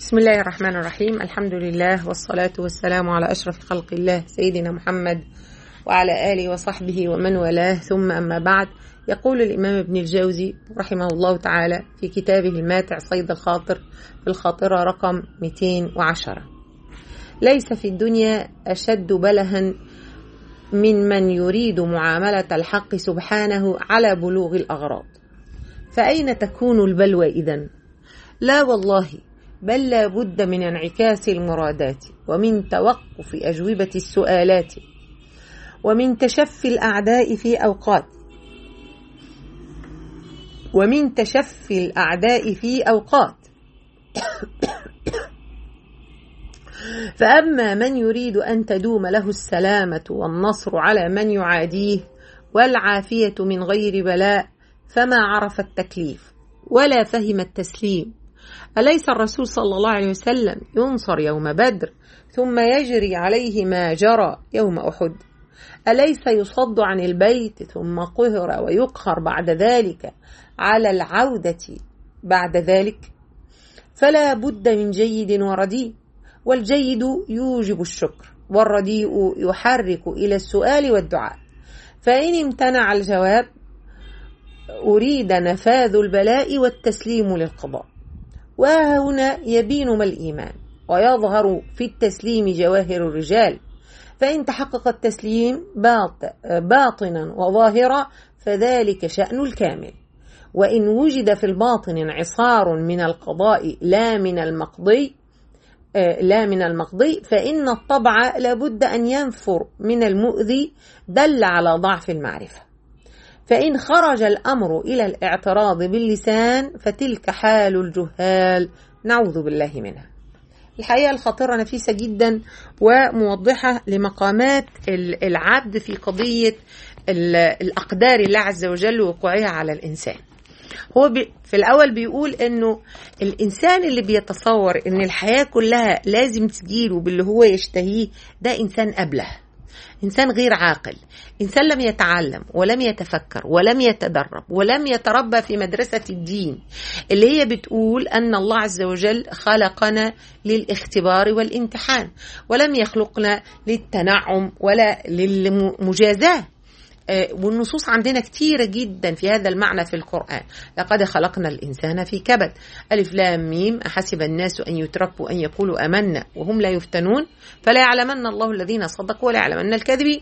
بسم الله الرحمن الرحيم الحمد لله والصلاة والسلام على أشرف خلق الله سيدنا محمد وعلى آله وصحبه ومن والاه ثم أما بعد يقول الإمام ابن الجوزي رحمه الله تعالى في كتابه الماتع صيد الخاطر في الخاطرة رقم 210 ليس في الدنيا أشد بلها من من يريد معاملة الحق سبحانه على بلوغ الأغراض فأين تكون البلوى إذن؟ لا والله بل لا بد من انعكاس المرادات ومن توقف أجوبة السؤالات ومن تشفي الأعداء في أوقات ومن تشفي الأعداء في أوقات فأما من يريد أن تدوم له السلامة والنصر على من يعاديه والعافية من غير بلاء فما عرف التكليف ولا فهم التسليم أليس الرسول صلى الله عليه وسلم ينصر يوم بدر ثم يجري عليه ما جرى يوم أحد أليس يصد عن البيت ثم قهر ويقهر بعد ذلك على العودة بعد ذلك فلا بد من جيد ورديء والجيد يوجب الشكر والرديء يحرك إلى السؤال والدعاء فإن امتنع الجواب أريد نفاذ البلاء والتسليم للقضاء وهنا يبين ما الإيمان ويظهر في التسليم جواهر الرجال فإن تحقق التسليم باطنا وظاهرا فذلك شأن الكامل وإن وجد في الباطن انعصار من القضاء لا من المقضي لا من المقضي فإن الطبع لابد أن ينفر من المؤذي دل على ضعف المعرفة فإن خرج الأمر إلى الاعتراض باللسان فتلك حال الجهال نعوذ بالله منها الحقيقة الخطيرة نفيسة جدا وموضحة لمقامات العبد في قضية الأقدار الله عز وجل وقوعها على الإنسان هو بي في الأول بيقول إنه الإنسان اللي بيتصور إن الحياة كلها لازم تجيله باللي هو يشتهيه ده إنسان أبله إنسان غير عاقل إنسان لم يتعلم ولم يتفكر ولم يتدرب ولم يتربى في مدرسة الدين اللي هي بتقول أن الله عز وجل خلقنا للاختبار والامتحان ولم يخلقنا للتنعم ولا للمجازاة والنصوص عندنا كتيرة جدا في هذا المعنى في القرآن لقد خلقنا الإنسان في كبد ألف لام ميم أحسب الناس أن يتركوا أن يقولوا أمنا وهم لا يفتنون فلا يعلمن الله الذين صدقوا ولا يعلمن الكاذبين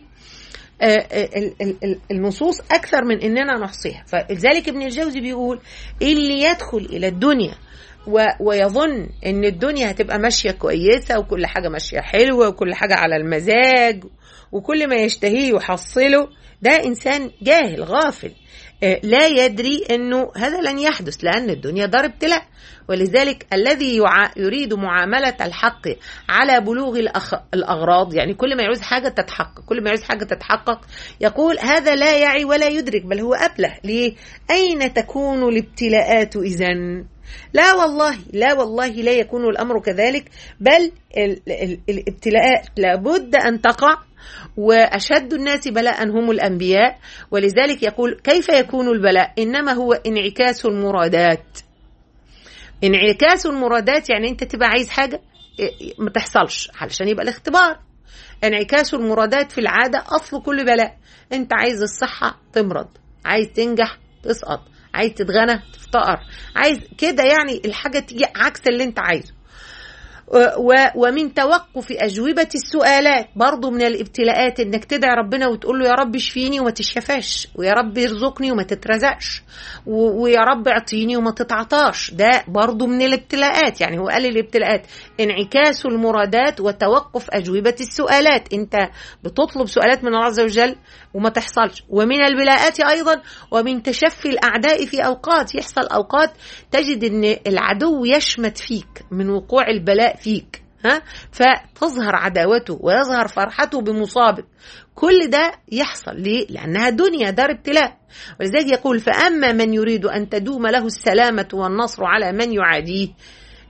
النصوص أكثر من إننا نحصيها فلذلك ابن الجوزي بيقول اللي يدخل إلى الدنيا ويظن ان الدنيا هتبقى ماشيه كويسه وكل حاجه ماشيه حلوه وكل حاجه على المزاج وكل ما يشتهيه يحصله ده انسان جاهل غافل لا يدري انه هذا لن يحدث لان الدنيا دار ابتلاء ولذلك الذي يريد معامله الحق على بلوغ الاغراض يعني كل ما يعوز حاجه تتحقق كل ما يعوز حاجه تتحقق يقول هذا لا يعي ولا يدرك بل هو ابله ليه اين تكون الابتلاءات اذا لا والله لا والله لا يكون الامر كذلك بل الابتلاءات لابد ان تقع واشد الناس بلاء هم الانبياء ولذلك يقول كيف يكون البلاء انما هو انعكاس المرادات انعكاس المرادات يعني انت تبقى عايز حاجه ما تحصلش علشان يبقى الاختبار انعكاس المرادات في العاده اصل كل بلاء انت عايز الصحه تمرض عايز تنجح تسقط عايز تتغنى تفتقر عايز كده يعني الحاجه تيجي عكس اللي انت عايزه ومن توقف أجوبة السؤالات برضو من الابتلاءات إنك تدعي ربنا وتقول له يا رب اشفيني وما تشفاش ويا رب ارزقني وما تترزقش ويا رب اعطيني وما تتعطاش ده برضو من الابتلاءات يعني هو قال الابتلاءات انعكاس المرادات وتوقف أجوبة السؤالات أنت بتطلب سؤالات من الله عز وجل وما تحصلش ومن البلاءات أيضا ومن تشفي الأعداء في أوقات يحصل أوقات تجد أن العدو يشمت فيك من وقوع البلاء فيك ها فتظهر عداوته ويظهر فرحته بمصابك كل ده يحصل ليه؟ لأنها دنيا دار ابتلاء ولذلك يقول فأما من يريد أن تدوم له السلامة والنصر على من يعاديه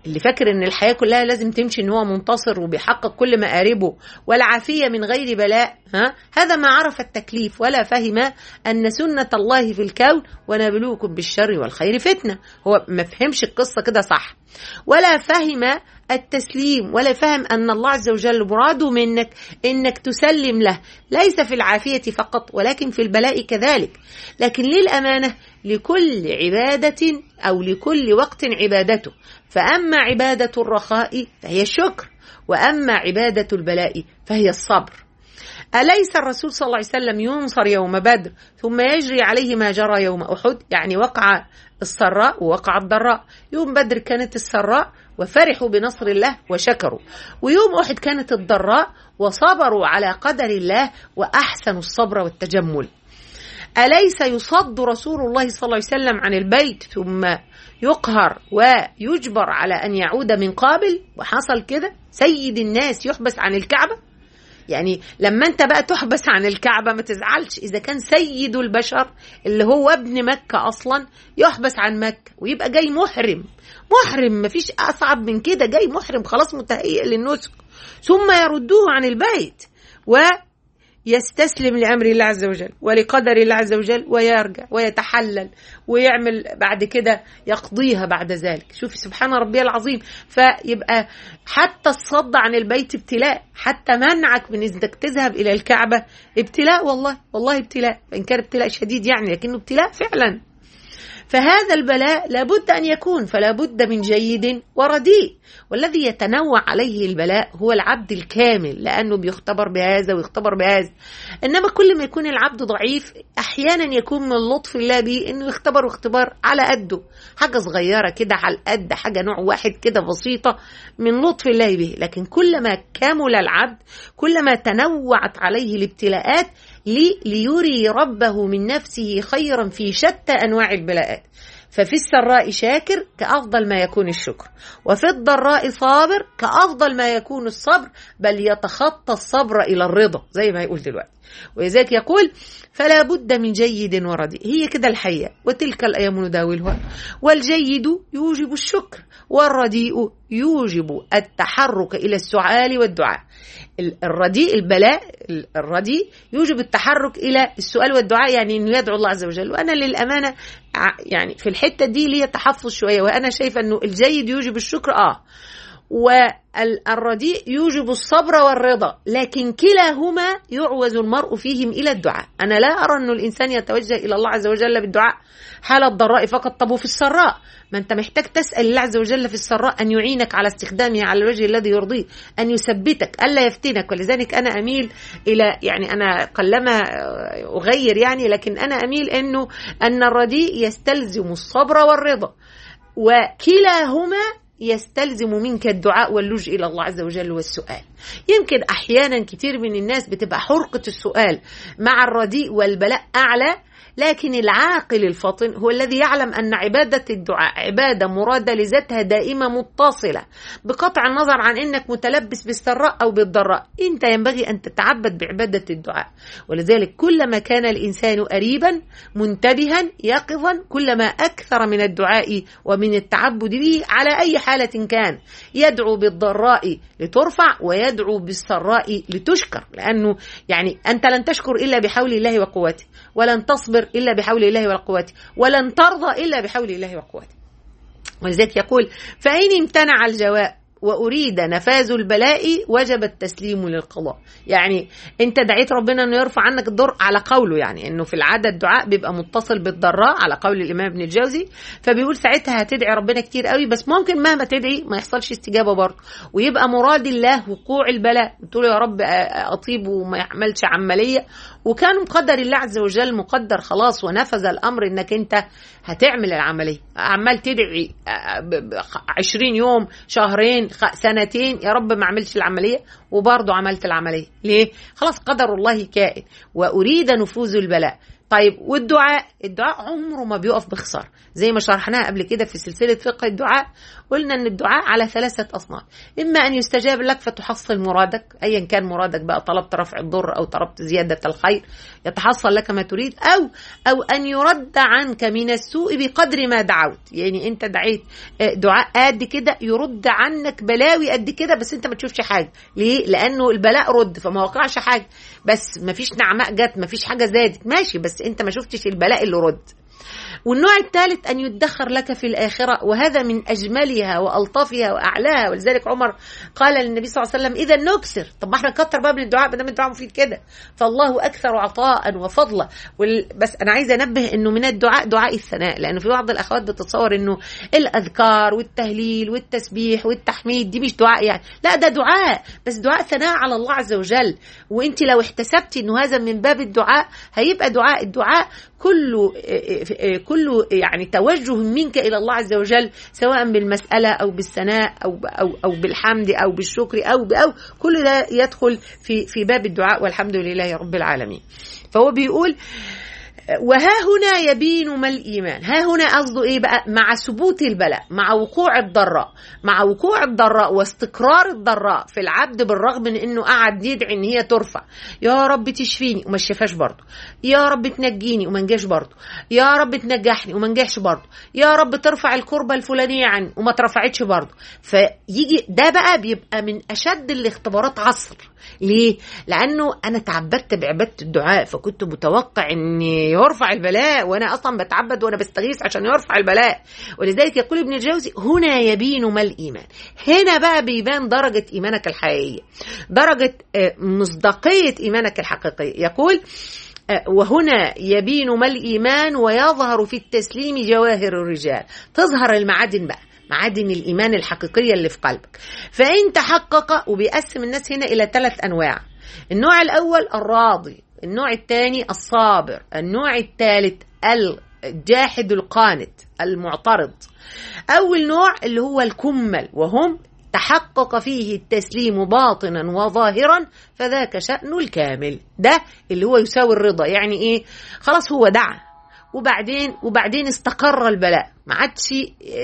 اللي فاكر ان الحياه كلها لازم تمشي ان هو منتصر وبيحقق كل مآربه والعافيه من غير بلاء ها هذا ما عرف التكليف ولا فهم ان سنه الله في الكون ونبلوكم بالشر والخير فتنه هو ما فهمش القصه كده صح ولا فهم التسليم ولا فهم ان الله عز وجل مراده منك انك تسلم له ليس في العافيه فقط ولكن في البلاء كذلك لكن للامانه لكل عباده او لكل وقت عبادته فاما عباده الرخاء فهي الشكر واما عباده البلاء فهي الصبر أليس الرسول صلى الله عليه وسلم ينصر يوم بدر ثم يجري عليه ما جرى يوم أحد يعني وقع السراء ووقع الضراء يوم بدر كانت السراء وفرحوا بنصر الله وشكروا ويوم أحد كانت الضراء وصبروا على قدر الله وأحسنوا الصبر والتجمل أليس يصد رسول الله صلى الله عليه وسلم عن البيت ثم يقهر ويجبر على أن يعود من قابل وحصل كده سيد الناس يحبس عن الكعبة يعني لما انت بقى تحبس عن الكعبة ما تزعلش إذا كان سيد البشر اللي هو ابن مكة أصلا يحبس عن مكة ويبقى جاي محرم محرم مفيش أصعب من كده جاي محرم خلاص متهيئ للنسك ثم يردوه عن البيت و يستسلم لامر الله عز وجل ولقدر الله عز وجل ويرجع ويتحلل ويعمل بعد كده يقضيها بعد ذلك شوفي سبحان ربي العظيم فيبقى حتى الصد عن البيت ابتلاء حتى منعك من انك تذهب الى الكعبه ابتلاء والله والله ابتلاء ان كان ابتلاء شديد يعني لكنه ابتلاء فعلا فهذا البلاء لابد ان يكون فلا بد من جيد ورديء والذي يتنوع عليه البلاء هو العبد الكامل لانه بيختبر بهذا ويختبر بهذا انما كل ما يكون العبد ضعيف احيانا يكون من لطف الله به انه يختبر اختبار على قده حاجه صغيره كده على القد حاجه نوع واحد كده بسيطه من لطف الله به لكن كلما كمل العبد كلما تنوعت عليه الابتلاءات ليري ربه من نفسه خيرا في شتى انواع البلاءات ففي السراء شاكر كأفضل ما يكون الشكر وفي الضراء صابر كأفضل ما يكون الصبر بل يتخطى الصبر إلى الرضا زي ما يقول دلوقتي ولذلك يقول فلا بد من جيد ورديء هي كده الحياة وتلك الأيام نداولها والجيد يوجب الشكر والرديء يوجب التحرك إلى السؤال والدعاء الرديء البلاء الرديء يوجب التحرك الى السؤال والدعاء يعني انه يدعو الله عز وجل وانا للامانه يعني في الحته دي ليا تحفظ شويه وانا شايفه انه الجيد يوجب الشكر اه والرديء يوجب الصبر والرضا لكن كلاهما يعوز المرء فيهم الى الدعاء انا لا ارى انه الانسان يتوجه الى الله عز وجل بالدعاء حال الضراء فقط طب وفي السراء ما انت محتاج تسال الله عز وجل في السراء ان يعينك على استخدامه على الوجه الذي يرضيه ان يثبتك الا يفتنك ولذلك انا اميل الى يعني انا قلما اغير يعني لكن انا اميل انه ان الرديء يستلزم الصبر والرضا وكلاهما يستلزم منك الدعاء واللجوء الى الله عز وجل والسؤال. يمكن احيانا كتير من الناس بتبقى حرقه السؤال مع الرديء والبلاء اعلى لكن العاقل الفطن هو الذي يعلم ان عباده الدعاء عباده مراده لذاتها دائمه متصله بقطع النظر عن انك متلبس بالسراء او بالضراء انت ينبغي ان تتعبد بعباده الدعاء ولذلك كلما كان الانسان قريبا منتبها يقظا كلما اكثر من الدعاء ومن التعبد به على اي حاله كان يدعو بالضراء لترفع ويدعو بالسراء لتشكر لانه يعني انت لن تشكر الا بحول الله وقوته ولن تصبر الا بحول الله وقوته ولن ترضى الا بحول الله وقوته ولذلك يقول فان امتنع الجواء وأريد نفاذ البلاء وجب التسليم للقضاء يعني أنت دعيت ربنا أنه يرفع عنك الضر على قوله يعني أنه في العادة الدعاء بيبقى متصل بالضراء على قول الإمام ابن الجوزي فبيقول ساعتها هتدعي ربنا كتير قوي بس ممكن مهما تدعي ما يحصلش استجابة برضه ويبقى مراد الله وقوع البلاء تقول يا رب أطيب وما يعملش عملية وكان مقدر الله عز وجل مقدر خلاص ونفذ الأمر أنك أنت هتعمل العملية عمال تدعي عشرين يوم شهرين سنتين يا رب ما عملتش العملية وبرضه عملت العملية ليه؟ خلاص قدر الله كائن وأريد نفوذ البلاء طيب والدعاء الدعاء عمره ما بيقف بخسارة زي ما شرحناها قبل كده في سلسلة فقه الدعاء قلنا ان الدعاء على ثلاثة اصناف اما ان يستجاب لك فتحصل مرادك ايا كان مرادك بقى طلبت رفع الضر او طلبت زيادة الخير يتحصل لك ما تريد او او ان يرد عنك من السوء بقدر ما دعوت يعني انت دعيت دعاء قد كده يرد عنك بلاوي قد كده بس انت ما تشوفش حاجة ليه لانه البلاء رد فما وقعش حاجة بس ما فيش نعماء جت ما فيش حاجة زادت ماشي بس انت ما شفتش البلاء اللي رد والنوع الثالث أن يدخر لك في الآخرة وهذا من أجملها وألطفها وأعلاها ولذلك عمر قال للنبي صلى الله عليه وسلم إذا نكسر طب ما احنا نكتر بقى من الدعاء ما دام الدعاء مفيد كده فالله أكثر عطاء وفضلا وال... بس أنا عايزة أنبه إنه من الدعاء دعاء الثناء لأنه في بعض الأخوات بتتصور إنه الأذكار والتهليل والتسبيح والتحميد دي مش دعاء يعني لا ده دعاء بس دعاء ثناء على الله عز وجل وانت لو احتسبتي انه هذا من باب الدعاء هيبقى دعاء الدعاء كله كله يعني توجه منك الى الله عز وجل سواء بالمساله او بالثناء او او او بالحمد او بالشكر او او كل ده يدخل في في باب الدعاء والحمد لله رب العالمين فهو بيقول وها هنا يبين ما الإيمان ها هنا قصده إيه بقى مع ثبوت البلاء مع وقوع الضراء مع وقوع الضراء واستقرار الضراء في العبد بالرغم من إنه قعد يدعي إن هي ترفع يا رب تشفيني وما شفاش برضه يا رب تنجيني وما نجاش برضه يا رب تنجحني وما نجحش برضه يا رب ترفع الكربة الفلانية عني وما اترفعتش برضه فيجي ده بقى بيبقى من أشد الاختبارات عصر ليه؟ لأنه أنا تعبدت بعبادة الدعاء فكنت متوقع إن يرفع البلاء وأنا أصلا بتعبد وأنا بستغيث عشان يرفع البلاء ولذلك يقول ابن الجوزي هنا يبين ما الإيمان هنا بقى بيبان درجة إيمانك الحقيقية درجة مصداقية إيمانك الحقيقية يقول وهنا يبين ما الإيمان ويظهر في التسليم جواهر الرجال تظهر المعادن بقى معادن الإيمان الحقيقية اللي في قلبك فإن تحقق وبيقسم الناس هنا إلى ثلاث أنواع النوع الأول الراضي النوع الثاني الصابر النوع الثالث الجاحد القانت المعترض أول نوع اللي هو الكمل وهم تحقق فيه التسليم باطنا وظاهرا فذاك شأن الكامل ده اللي هو يساوي الرضا يعني ايه خلاص هو دعا وبعدين وبعدين استقر البلاء ما عادش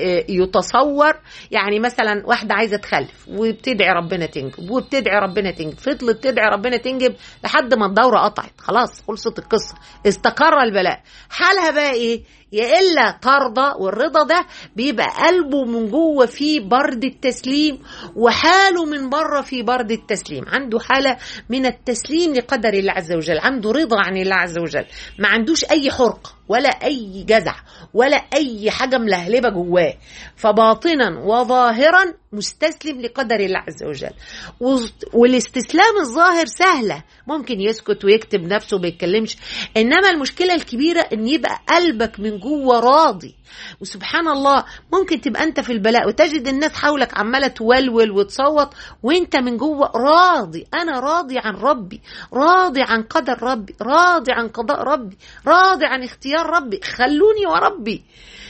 يتصور يعني مثلا واحده عايزه تخلف وبتدعي ربنا تنجب وبتدعي ربنا تنجب فضلت تدعي ربنا تنجب لحد ما الدوره قطعت خلاص خلصت القصه استقر البلاء حالها بقى ايه يا الا ترضى والرضا ده بيبقى قلبه من جوه فيه برد التسليم وحاله من بره في برد التسليم عنده حاله من التسليم لقدر الله عز وجل عنده رضا عن الله عز وجل ما عندوش اي حرقه ولا اي جزع ولا اي حاجه ملهلبه جواه فباطنا وظاهرا مستسلم لقدر الله عز وجل والاستسلام الظاهر سهله ممكن يسكت ويكتب نفسه وما يتكلمش انما المشكله الكبيره ان يبقى قلبك من جوه راضي وسبحان الله ممكن تبقى انت في البلاء وتجد الناس حولك عماله تولول وتصوت وانت من جوه راضي انا راضي عن ربي راضي عن قدر ربي راضي عن قضاء ربي راضي عن اختيار ربي خلوني وربي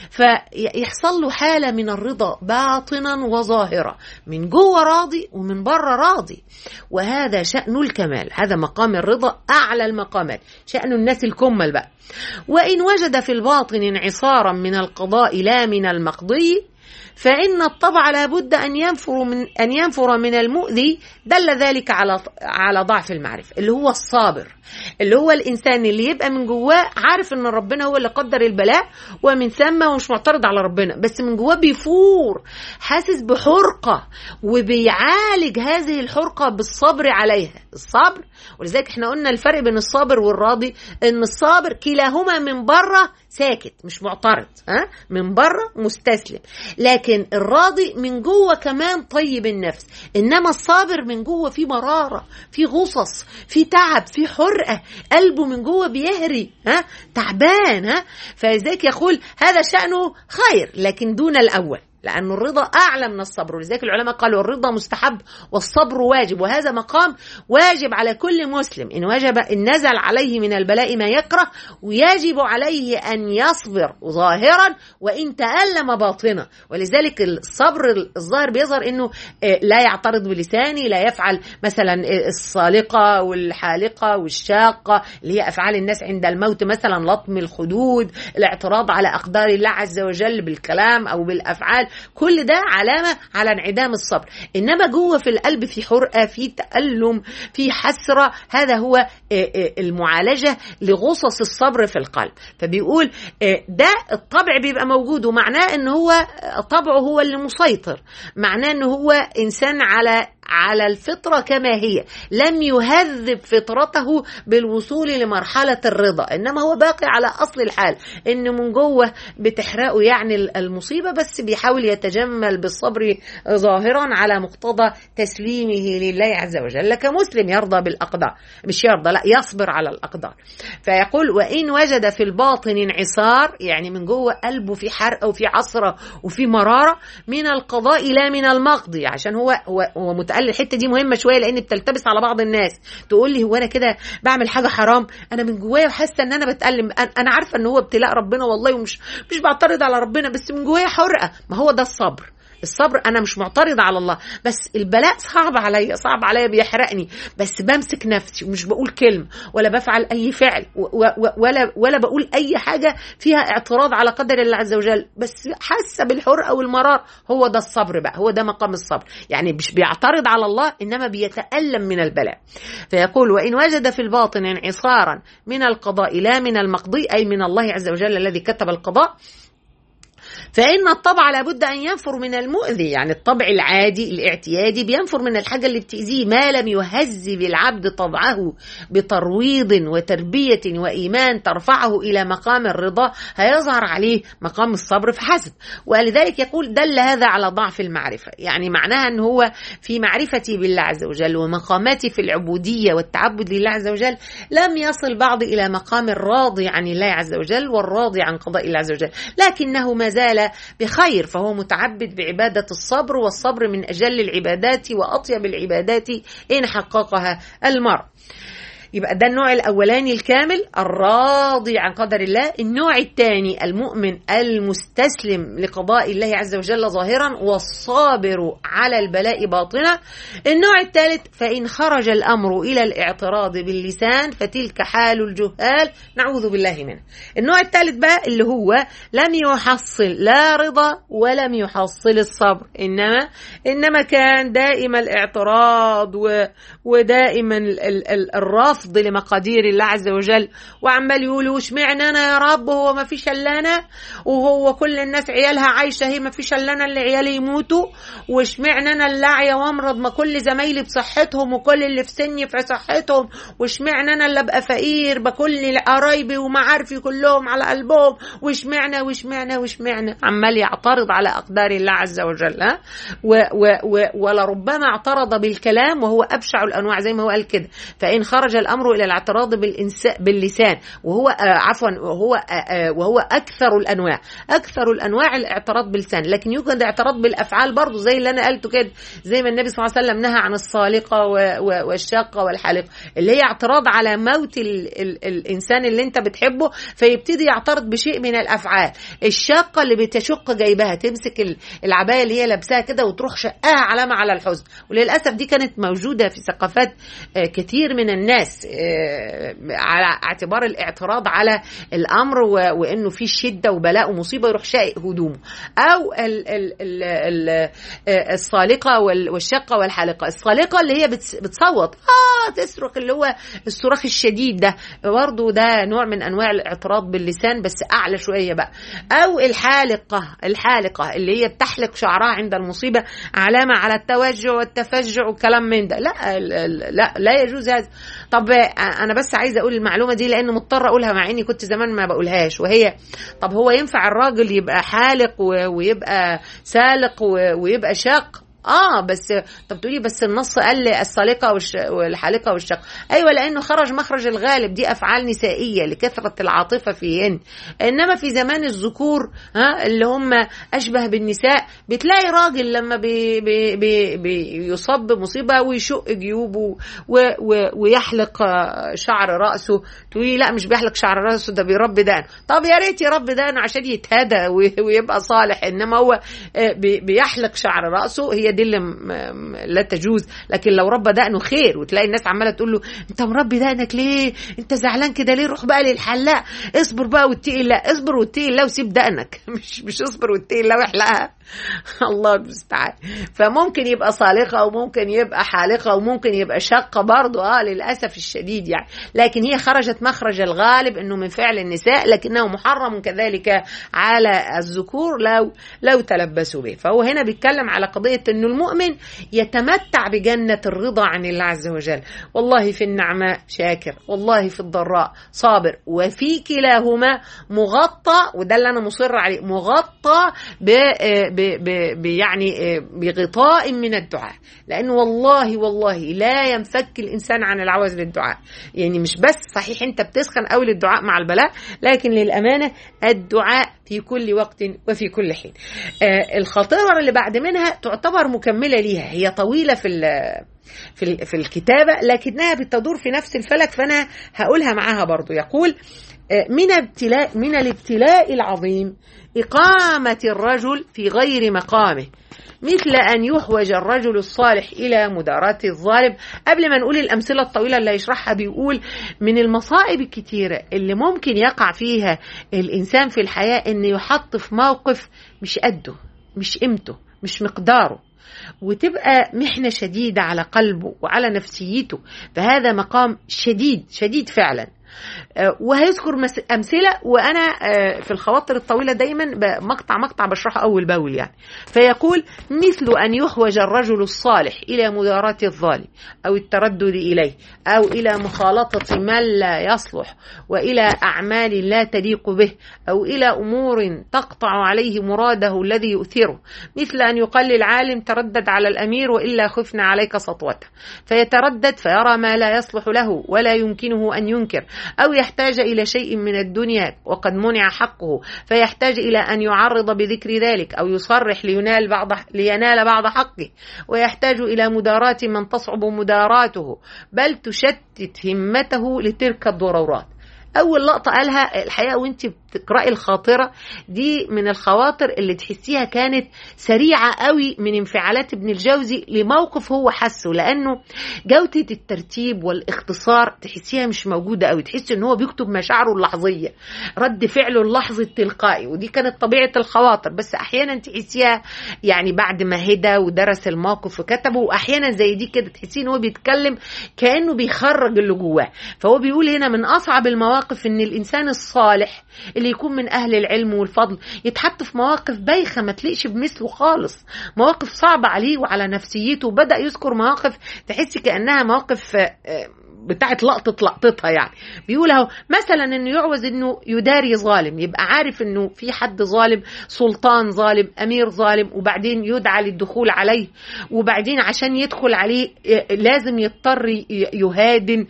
فيحصل له حالة من الرضا باطنا وظاهرا من جوه راضي ومن بره راضي وهذا شأن الكمال هذا مقام الرضا أعلى المقامات شأن الناس الكمل بقى وإن وجد في الباطن انعصارا من القضاء لا من المقضي فإن الطبع لابد أن ينفر من أن ينفر من المؤذي دل ذلك على على ضعف المعرفة اللي هو الصابر اللي هو الإنسان اللي يبقى من جواه عارف إن ربنا هو اللي قدر البلاء ومن ثم مش معترض على ربنا بس من جواه بيفور حاسس بحرقة وبيعالج هذه الحرقة بالصبر عليها الصبر ولذلك احنا قلنا الفرق بين الصابر والراضي ان الصابر كلاهما من بره ساكت مش معترض ها من بره مستسلم لكن الراضي من جوه كمان طيب النفس انما الصابر من جوه في مراره في غصص في تعب في حرقه قلبه من جوه بيهري ها تعبان ها فلذلك يقول هذا شانه خير لكن دون الاول لأن الرضا أعلى من الصبر ولذلك العلماء قالوا الرضا مستحب والصبر واجب وهذا مقام واجب على كل مسلم إن وجب إن نزل عليه من البلاء ما يكره ويجب عليه أن يصبر ظاهرا وإن تألم باطنا ولذلك الصبر الظاهر بيظهر إنه لا يعترض بلساني لا يفعل مثلا الصالقة والحالقة والشاقة اللي هي أفعال الناس عند الموت مثلا لطم الخدود الاعتراض على أقدار الله عز وجل بالكلام أو بالأفعال كل ده علامة على انعدام الصبر إنما جوه في القلب في حرقة في تألم في حسرة هذا هو المعالجة لغصص الصبر في القلب فبيقول ده الطبع بيبقى موجود ومعناه ان هو طبعه هو اللي مسيطر معناه ان هو انسان على على الفطرة كما هي لم يهذب فطرته بالوصول لمرحلة الرضا إنما هو باقي على أصل الحال إن من جوه بتحرقه يعني المصيبة بس بيحاول يتجمل بالصبر ظاهرا على مقتضى تسليمه لله عز وجل كمسلم يرضى بالأقدار مش يرضى لا يصبر على الأقدار فيقول وإن وجد في الباطن انعصار يعني من جوه قلبه في حرقة وفي عصرة وفي مرارة من القضاء لا من المقضي عشان هو هو, هو متألم الحته دي مهمه شويه لان بتلتبس على بعض الناس تقول لي هو انا كده بعمل حاجه حرام انا من جوايا حاسه ان انا بتالم انا عارفه ان هو ابتلاء ربنا والله ومش مش بعترض على ربنا بس من جوايا حرقه ما هو ده الصبر الصبر انا مش معترض على الله بس البلاء صعب عليا صعب عليا بيحرقني بس بمسك نفسي ومش بقول كلمه ولا بفعل اي فعل ولا ولا بقول اي حاجه فيها اعتراض على قدر الله عز وجل بس حاسه بالحرقه والمرار هو ده الصبر بقى هو ده مقام الصبر يعني مش بيعترض على الله انما بيتالم من البلاء فيقول وان وجد في الباطن انعصارا من القضاء لا من المقضي اي من الله عز وجل الذي كتب القضاء فإن الطبع لابد أن ينفر من المؤذي يعني الطبع العادي الاعتيادي بينفر من الحاجة اللي بتأذيه ما لم يهذب العبد طبعه بترويض وتربية وإيمان ترفعه إلى مقام الرضا هيظهر عليه مقام الصبر فحسب ولذلك يقول دل هذا على ضعف المعرفة يعني معناها أن هو في معرفتي بالله عز وجل ومقاماتي في العبودية والتعبد لله عز وجل لم يصل بعض إلى مقام الراضي عن الله عز وجل والراضي عن قضاء الله عز وجل لكنه ما زال بخير فهو متعبد بعبادة الصبر والصبر من أجل العبادات وأطيب العبادات إن حققها المرء يبقى ده النوع الاولاني الكامل الراضي عن قدر الله النوع الثاني المؤمن المستسلم لقضاء الله عز وجل ظاهرا والصابر على البلاء باطنا النوع الثالث فان خرج الامر الى الاعتراض باللسان فتلك حال الجهال نعوذ بالله منه النوع الثالث بقى اللي هو لم يحصل لا رضا ولم يحصل الصبر انما انما كان دائما الاعتراض ودائما الرفض رفض لمقادير الله عز وجل وعمال يقولوا اشمعنى انا يا رب هو ما فيش الا انا وهو كل الناس عيالها عايشه هي ما فيش الا انا اللي عيالي يموتوا واشمعنى انا اللي اعيا وامرض ما كل زمايلي بصحتهم وكل اللي في سني في صحتهم واشمعنى انا اللي ابقى فقير بكل قرايبي ومعارفي كلهم على قلبهم واشمعنى واشمعنى واشمعنى عمال يعترض على اقدار الله عز وجل ها و و و ولربما اعترض بالكلام وهو ابشع الانواع زي ما هو قال كده فان خرج الامر الى الاعتراض باللسان وهو عفوا وهو وهو اكثر الانواع اكثر الانواع الاعتراض باللسان لكن يوجد اعتراض بالافعال برضه زي اللي انا قلته كده زي ما النبي صلى الله عليه وسلم نهى عن الصالقه والشاقه والحالقه اللي هي اعتراض على موت ال ال الانسان اللي انت بتحبه فيبتدي يعترض بشيء من الافعال الشاقه اللي بتشق جيبها تمسك العبايه اللي هي لابساها كده وتروح شقاها علامه على الحزن وللاسف دي كانت موجوده في ثقافات كتير من الناس على اعتبار الاعتراض على الامر وانه في شده وبلاء ومصيبه يروح شائق هدومه او ال ال ال ال الصالقه والشقه والحالقه الصالقه اللي هي بتصوت اه تصرخ اللي هو الصراخ الشديد ده برضه ده نوع من انواع الاعتراض باللسان بس اعلى شويه بقى او الحالقه الحالقه اللي هي بتحلق شعرها عند المصيبه علامه على التوجع والتفجع والكلام من ده لا لا لا يجوز هذا طب انا بس عايزه اقول المعلومه دي لان مضطره اقولها مع اني كنت زمان ما بقولهاش وهي طب هو ينفع الراجل يبقى حالق ويبقى سالق ويبقى شاق اه بس طب تقولي بس النص قال لي السالقه والش... والحالقه والشق ايوه لانه خرج مخرج الغالب دي افعال نسائيه لكثره العاطفه فيهن انما في زمان الذكور ها اللي هم اشبه بالنساء بتلاقي راجل لما بي... بي... بي... بيصاب بمصيبه ويشق جيوبه و... و... ويحلق شعر راسه تقولي لا مش بيحلق شعر راسه ده بيربي دقن طب يا ريت يربي دقن عشان يتهدى ويبقى صالح انما هو بي... بيحلق شعر راسه هي دي اللي لا تجوز لكن لو ربى دقنه خير وتلاقي الناس عماله تقول له انت مربي دقنك ليه انت زعلان كده ليه روح بقى للحلاق اصبر بقى واتقي الله اصبر واتقي الله وسيب دقنك مش مش اصبر واتقي الله واحلقها الله المستعان فممكن يبقى صالقه وممكن يبقى حالقه وممكن يبقى شقه برضه اه للاسف الشديد يعني لكن هي خرجت مخرج الغالب انه من فعل النساء لكنه محرم كذلك على الذكور لو لو تلبسوا به فهو هنا بيتكلم على قضيه انه المؤمن يتمتع بجنه الرضا عن الله عز وجل والله في النعماء شاكر والله في الضراء صابر وفي كلاهما مغطى وده اللي انا مصر عليه مغطى ب ب يعني بغطاء من الدعاء لانه والله والله لا ينفك الانسان عن العوز للدعاء يعني مش بس صحيح انت بتسخن قوي للدعاء مع البلاء لكن للامانه الدعاء في كل وقت وفي كل حين آه الخطيره اللي بعد منها تعتبر مكمله ليها هي طويله في في في الكتابه لكنها بتدور في نفس الفلك فانا هقولها معاها برضو يقول من ابتلاء من الابتلاء العظيم إقامة الرجل في غير مقامه مثل أن يحوج الرجل الصالح إلى مداراة الظالم قبل ما نقول الأمثلة الطويلة اللي هيشرحها بيقول من المصائب الكتيرة اللي ممكن يقع فيها الإنسان في الحياة إن يحط في موقف مش قده مش قيمته مش مقداره وتبقى محنة شديدة على قلبه وعلى نفسيته فهذا مقام شديد شديد فعلا وهيذكر امثله وانا في الخواطر الطويله دايما مقطع مقطع بشرحه اول باول يعني فيقول مثل ان يحوج الرجل الصالح الى مداراة الظالم او التردد اليه او الى مخالطه من لا يصلح والى اعمال لا تليق به او الى امور تقطع عليه مراده الذي يؤثره مثل ان يقال للعالم تردد على الامير والا خفنا عليك سطوته فيتردد فيرى ما لا يصلح له ولا يمكنه ان ينكر أو يحتاج إلى شيء من الدنيا وقد منع حقه فيحتاج إلى أن يعرض بذكر ذلك أو يصرح لينال بعض لينال بعض حقه ويحتاج إلى مداراة من تصعب مداراته بل تشتت همته لتلك الضرورات اول لقطه قالها الحقيقه وانت بتقراي الخاطره دي من الخواطر اللي تحسيها كانت سريعه قوي من انفعالات ابن الجوزي لموقف هو حسه لانه جوده الترتيب والاختصار تحسيها مش موجوده قوي تحسي ان هو بيكتب مشاعره اللحظيه رد فعله اللحظي التلقائي ودي كانت طبيعه الخواطر بس احيانا تحسيها يعني بعد ما هدى ودرس الموقف وكتبه واحيانا زي دي كده تحسي ان هو بيتكلم كانه بيخرج اللي جواه فهو بيقول هنا من اصعب المواقف مواقف ان الانسان الصالح اللي يكون من اهل العلم والفضل يتحط في مواقف بايخه ما تليقش بمثله خالص مواقف صعبه عليه وعلى نفسيته وبدا يذكر مواقف تحسي كانها مواقف بتاعت لقطة لقطتها يعني بيقول اهو مثلا انه يعوز انه يداري ظالم يبقى عارف انه في حد ظالم سلطان ظالم امير ظالم وبعدين يدعى للدخول عليه وبعدين عشان يدخل عليه لازم يضطر يهادن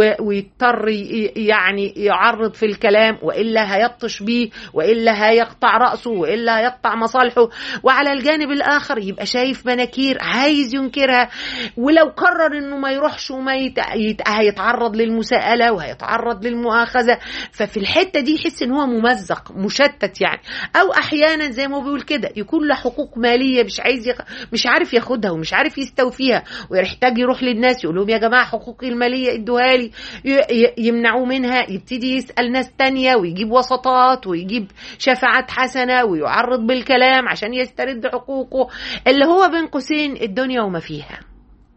ويضطر يعني يعرض في الكلام والا هيبطش بيه والا هيقطع راسه والا هيقطع مصالحه وعلى الجانب الاخر يبقى شايف مناكير عايز ينكرها ولو قرر انه ما يروحش وما يت... يت... هيتعرض للمساءله وهيتعرض للمؤاخذه ففي الحته دي يحس ان هو ممزق مشتت يعني او احيانا زي ما بيقول كده يكون له حقوق ماليه مش عايز يخ... مش عارف ياخدها ومش عارف يستوفيها ويحتاج يروح للناس يقول لهم يا جماعه حقوقي الماليه ادوها لي ي... يمنعوه منها يبتدي يسال ناس تانية ويجيب وسطات ويجيب شفاعات حسنه ويعرض بالكلام عشان يسترد حقوقه اللي هو بين قوسين الدنيا وما فيها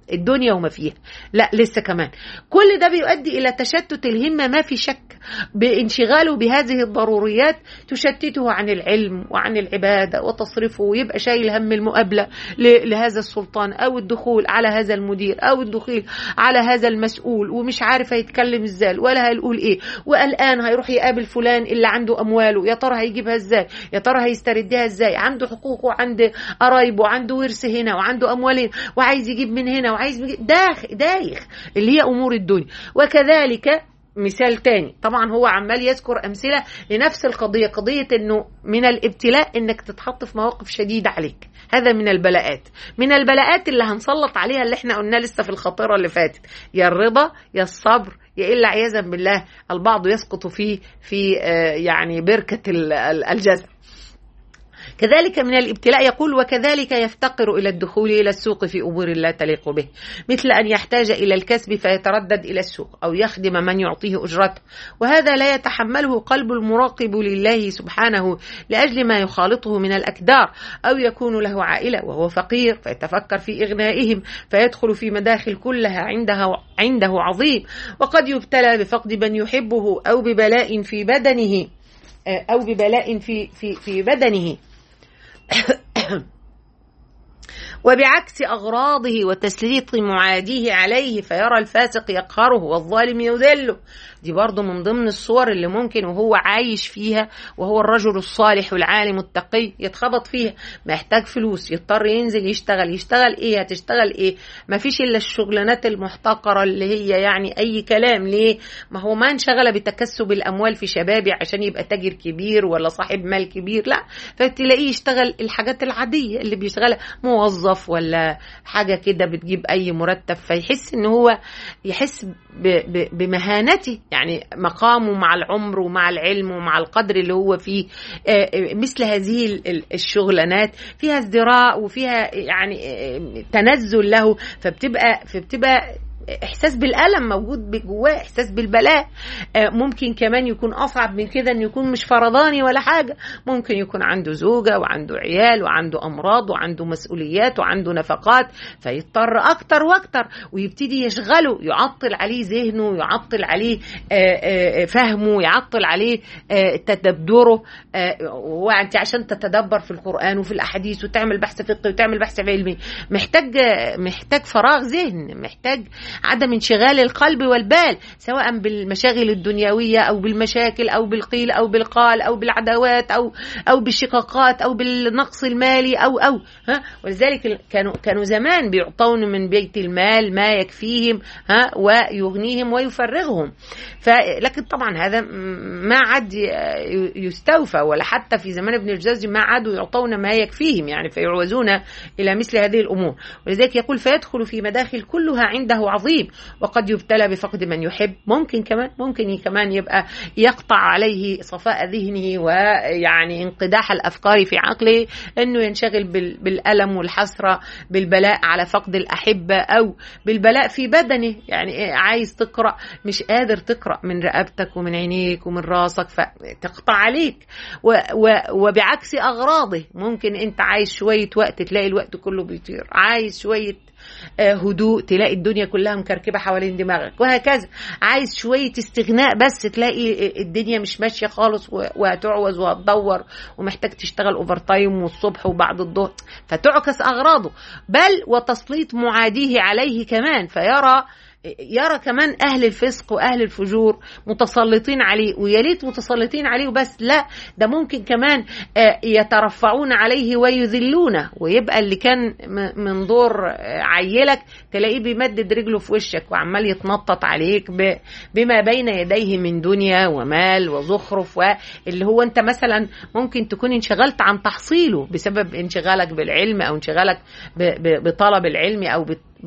الدنيا وما فيها لا لسه كمان كل ده بيؤدي الى تشتت الهمه ما في شك بانشغاله بهذه الضروريات تشتته عن العلم وعن العباده وتصرفه ويبقى شايل هم المقابله لهذا السلطان او الدخول على هذا المدير او الدخول على هذا المسؤول ومش عارف هيتكلم ازاي ولا هيقول ايه والان هيروح يقابل فلان اللي عنده امواله يا ترى هيجيبها ازاي يا ترى هيستردها ازاي عنده حقوق وعند قرايبه وعنده ورث هنا وعنده اموال هنا وعايز يجيب من هنا وعايز يجيب داخ دايخ اللي هي امور الدنيا وكذلك مثال تاني طبعا هو عمال يذكر امثله لنفس القضيه قضيه انه من الابتلاء انك تتحط في مواقف شديده عليك هذا من البلاءات من البلاءات اللي هنسلط عليها اللي احنا قلنا لسه في الخطيره اللي فاتت يا الرضا يا الصبر يا الا عياذا بالله البعض يسقط فيه في يعني بركه الجزع كذلك من الابتلاء يقول وكذلك يفتقر إلى الدخول إلى السوق في أمور لا تليق به مثل أن يحتاج إلى الكسب فيتردد إلى السوق أو يخدم من يعطيه أجرته وهذا لا يتحمله قلب المراقب لله سبحانه لأجل ما يخالطه من الأكدار أو يكون له عائلة وهو فقير فيتفكر في إغنائهم فيدخل في مداخل كلها عندها عنده عظيم وقد يبتلى بفقد من يحبه أو ببلاء في بدنه أو ببلاء في في في بدنه وبعكس أغراضه وتسليط معاديه عليه فيرى الفاسق يقهره والظالم يذله دي برضه من ضمن الصور اللي ممكن وهو عايش فيها وهو الرجل الصالح والعالم التقي يتخبط فيها محتاج فلوس يضطر ينزل يشتغل يشتغل ايه هتشتغل ايه ما فيش الا الشغلانات المحتقرة اللي هي يعني اي كلام ليه ما هو ما انشغل بتكسب الاموال في شبابي عشان يبقى تاجر كبير ولا صاحب مال كبير لا فتلاقيه يشتغل الحاجات العادية اللي بيشتغلها موظف ولا حاجة كده بتجيب اي مرتب فيحس ان هو يحس بمهانته يعني مقامه مع العمر ومع العلم ومع القدر اللي هو فيه مثل هذه الشغلانات فيها ازدراء وفيها يعني تنزل له فبتبقى فبتبقى احساس بالالم موجود جواه احساس بالبلاء ممكن كمان يكون اصعب من كده انه يكون مش فرضاني ولا حاجه ممكن يكون عنده زوجه وعنده عيال وعنده امراض وعنده مسؤوليات وعنده نفقات فيضطر اكتر واكتر ويبتدي يشغله يعطل عليه ذهنه يعطل عليه فهمه يعطل عليه تدبره وانت عشان تتدبر في القران وفي الاحاديث وتعمل بحث فقهي وتعمل بحث علمي محتاج محتاج فراغ ذهن محتاج عدم انشغال القلب والبال سواء بالمشاغل الدنيويه او بالمشاكل او بالقيل او بالقال او بالعداوات او او بالشقاقات او بالنقص المالي او او ها ولذلك كانوا كانوا زمان بيعطون من بيت المال ما يكفيهم ها ويغنيهم ويفرغهم فلكن طبعا هذا ما عاد يستوفى ولا حتى في زمان ابن الجوزي ما عادوا يعطون ما يكفيهم يعني فيعوزون الى مثل هذه الامور ولذلك يقول فيدخل في مداخل كلها عنده عظيم وقد يبتلى بفقد من يحب ممكن كمان ممكن كمان يبقى يقطع عليه صفاء ذهنه ويعني انقداح الافكار في عقله انه ينشغل بالالم والحسره بالبلاء على فقد الاحبه او بالبلاء في بدنه يعني عايز تقرا مش قادر تقرا من رقبتك ومن عينيك ومن راسك فتقطع عليك و و وبعكس اغراضه ممكن انت عايز شويه وقت تلاقي الوقت كله بيطير عايز شويه هدوء تلاقي الدنيا كلها مكركبه حوالين دماغك وهكذا عايز شويه استغناء بس تلاقي الدنيا مش ماشيه خالص وهتعوز وهتدور ومحتاج تشتغل اوفر تايم والصبح وبعد الظهر فتعكس اغراضه بل وتسليط معاديه عليه كمان فيرى يرى كمان اهل الفسق واهل الفجور متسلطين عليه ويا ريت متسلطين عليه وبس لا ده ممكن كمان يترفعون عليه ويذلونه ويبقى اللي كان من دور عيلك تلاقيه بيمدد رجله في وشك وعمال يتنطط عليك بما بين يديه من دنيا ومال وزخرف واللي هو انت مثلا ممكن تكون انشغلت عن تحصيله بسبب انشغالك بالعلم او انشغالك بطلب العلم او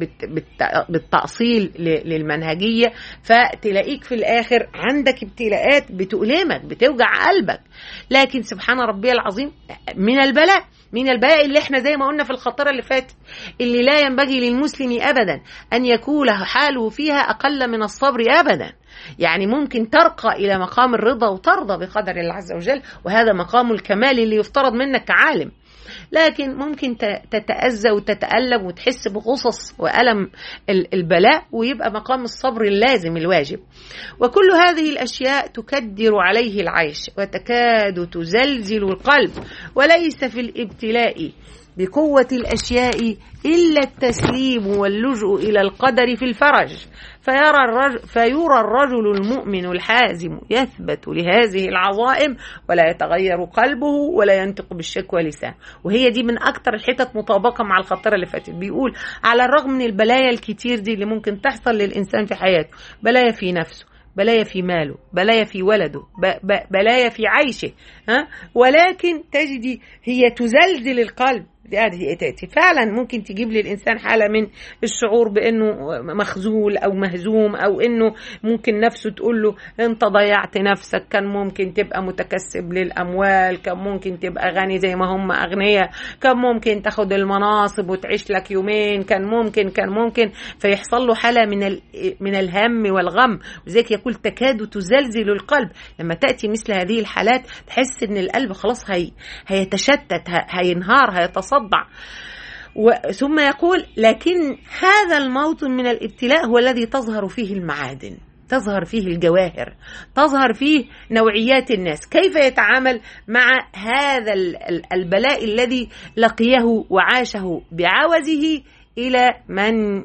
بالتأصيل للمنهجية فتلاقيك في الآخر عندك ابتلاءات بتؤلمك بتوجع قلبك لكن سبحان ربي العظيم من البلاء من البلاء اللي احنا زي ما قلنا في الخطيره اللي فاتت اللي لا ينبغي للمسلم ابدا ان يكون حاله فيها اقل من الصبر ابدا يعني ممكن ترقى الى مقام الرضا وترضى بقدر الله عز وجل وهذا مقام الكمال اللي يفترض منك كعالم لكن ممكن تتأذى وتتألم وتحس بغصص وألم البلاء ويبقى مقام الصبر اللازم الواجب وكل هذه الأشياء تكدر عليه العيش وتكاد تزلزل القلب وليس في الابتلاء بقوة الأشياء إلا التسليم واللجوء إلى القدر في الفرج فيرى الرجل, فيرى الرجل المؤمن الحازم يثبت لهذه العظائم ولا يتغير قلبه ولا ينطق بالشكوى لسان وهي دي من أكتر الحتت مطابقة مع الخطرة اللي فاتت بيقول على الرغم من البلايا الكتير دي اللي ممكن تحصل للإنسان في حياته بلايا في نفسه بلايا في ماله بلايا في ولده بلايا في عيشه ها ولكن تجدي هي تزلزل القلب هذه تأتي فعلا ممكن تجيب للإنسان حالة من الشعور بأنه مخزول أو مهزوم أو أنه ممكن نفسه تقول له أنت ضيعت نفسك كان ممكن تبقى متكسب للأموال كان ممكن تبقى غني زي ما هم أغنياء كان ممكن تاخد المناصب وتعيش لك يومين كان ممكن كان ممكن فيحصل له حالة من من الهم والغم وزيك يقول تكاد تزلزل القلب لما تأتي مثل هذه الحالات تحس أن القلب خلاص هي هيتشتت هينهار هيتصل يتصدع ثم يقول لكن هذا الموطن من الابتلاء هو الذي تظهر فيه المعادن تظهر فيه الجواهر تظهر فيه نوعيات الناس كيف يتعامل مع هذا البلاء الذي لقيه وعاشه بعوزه إلى من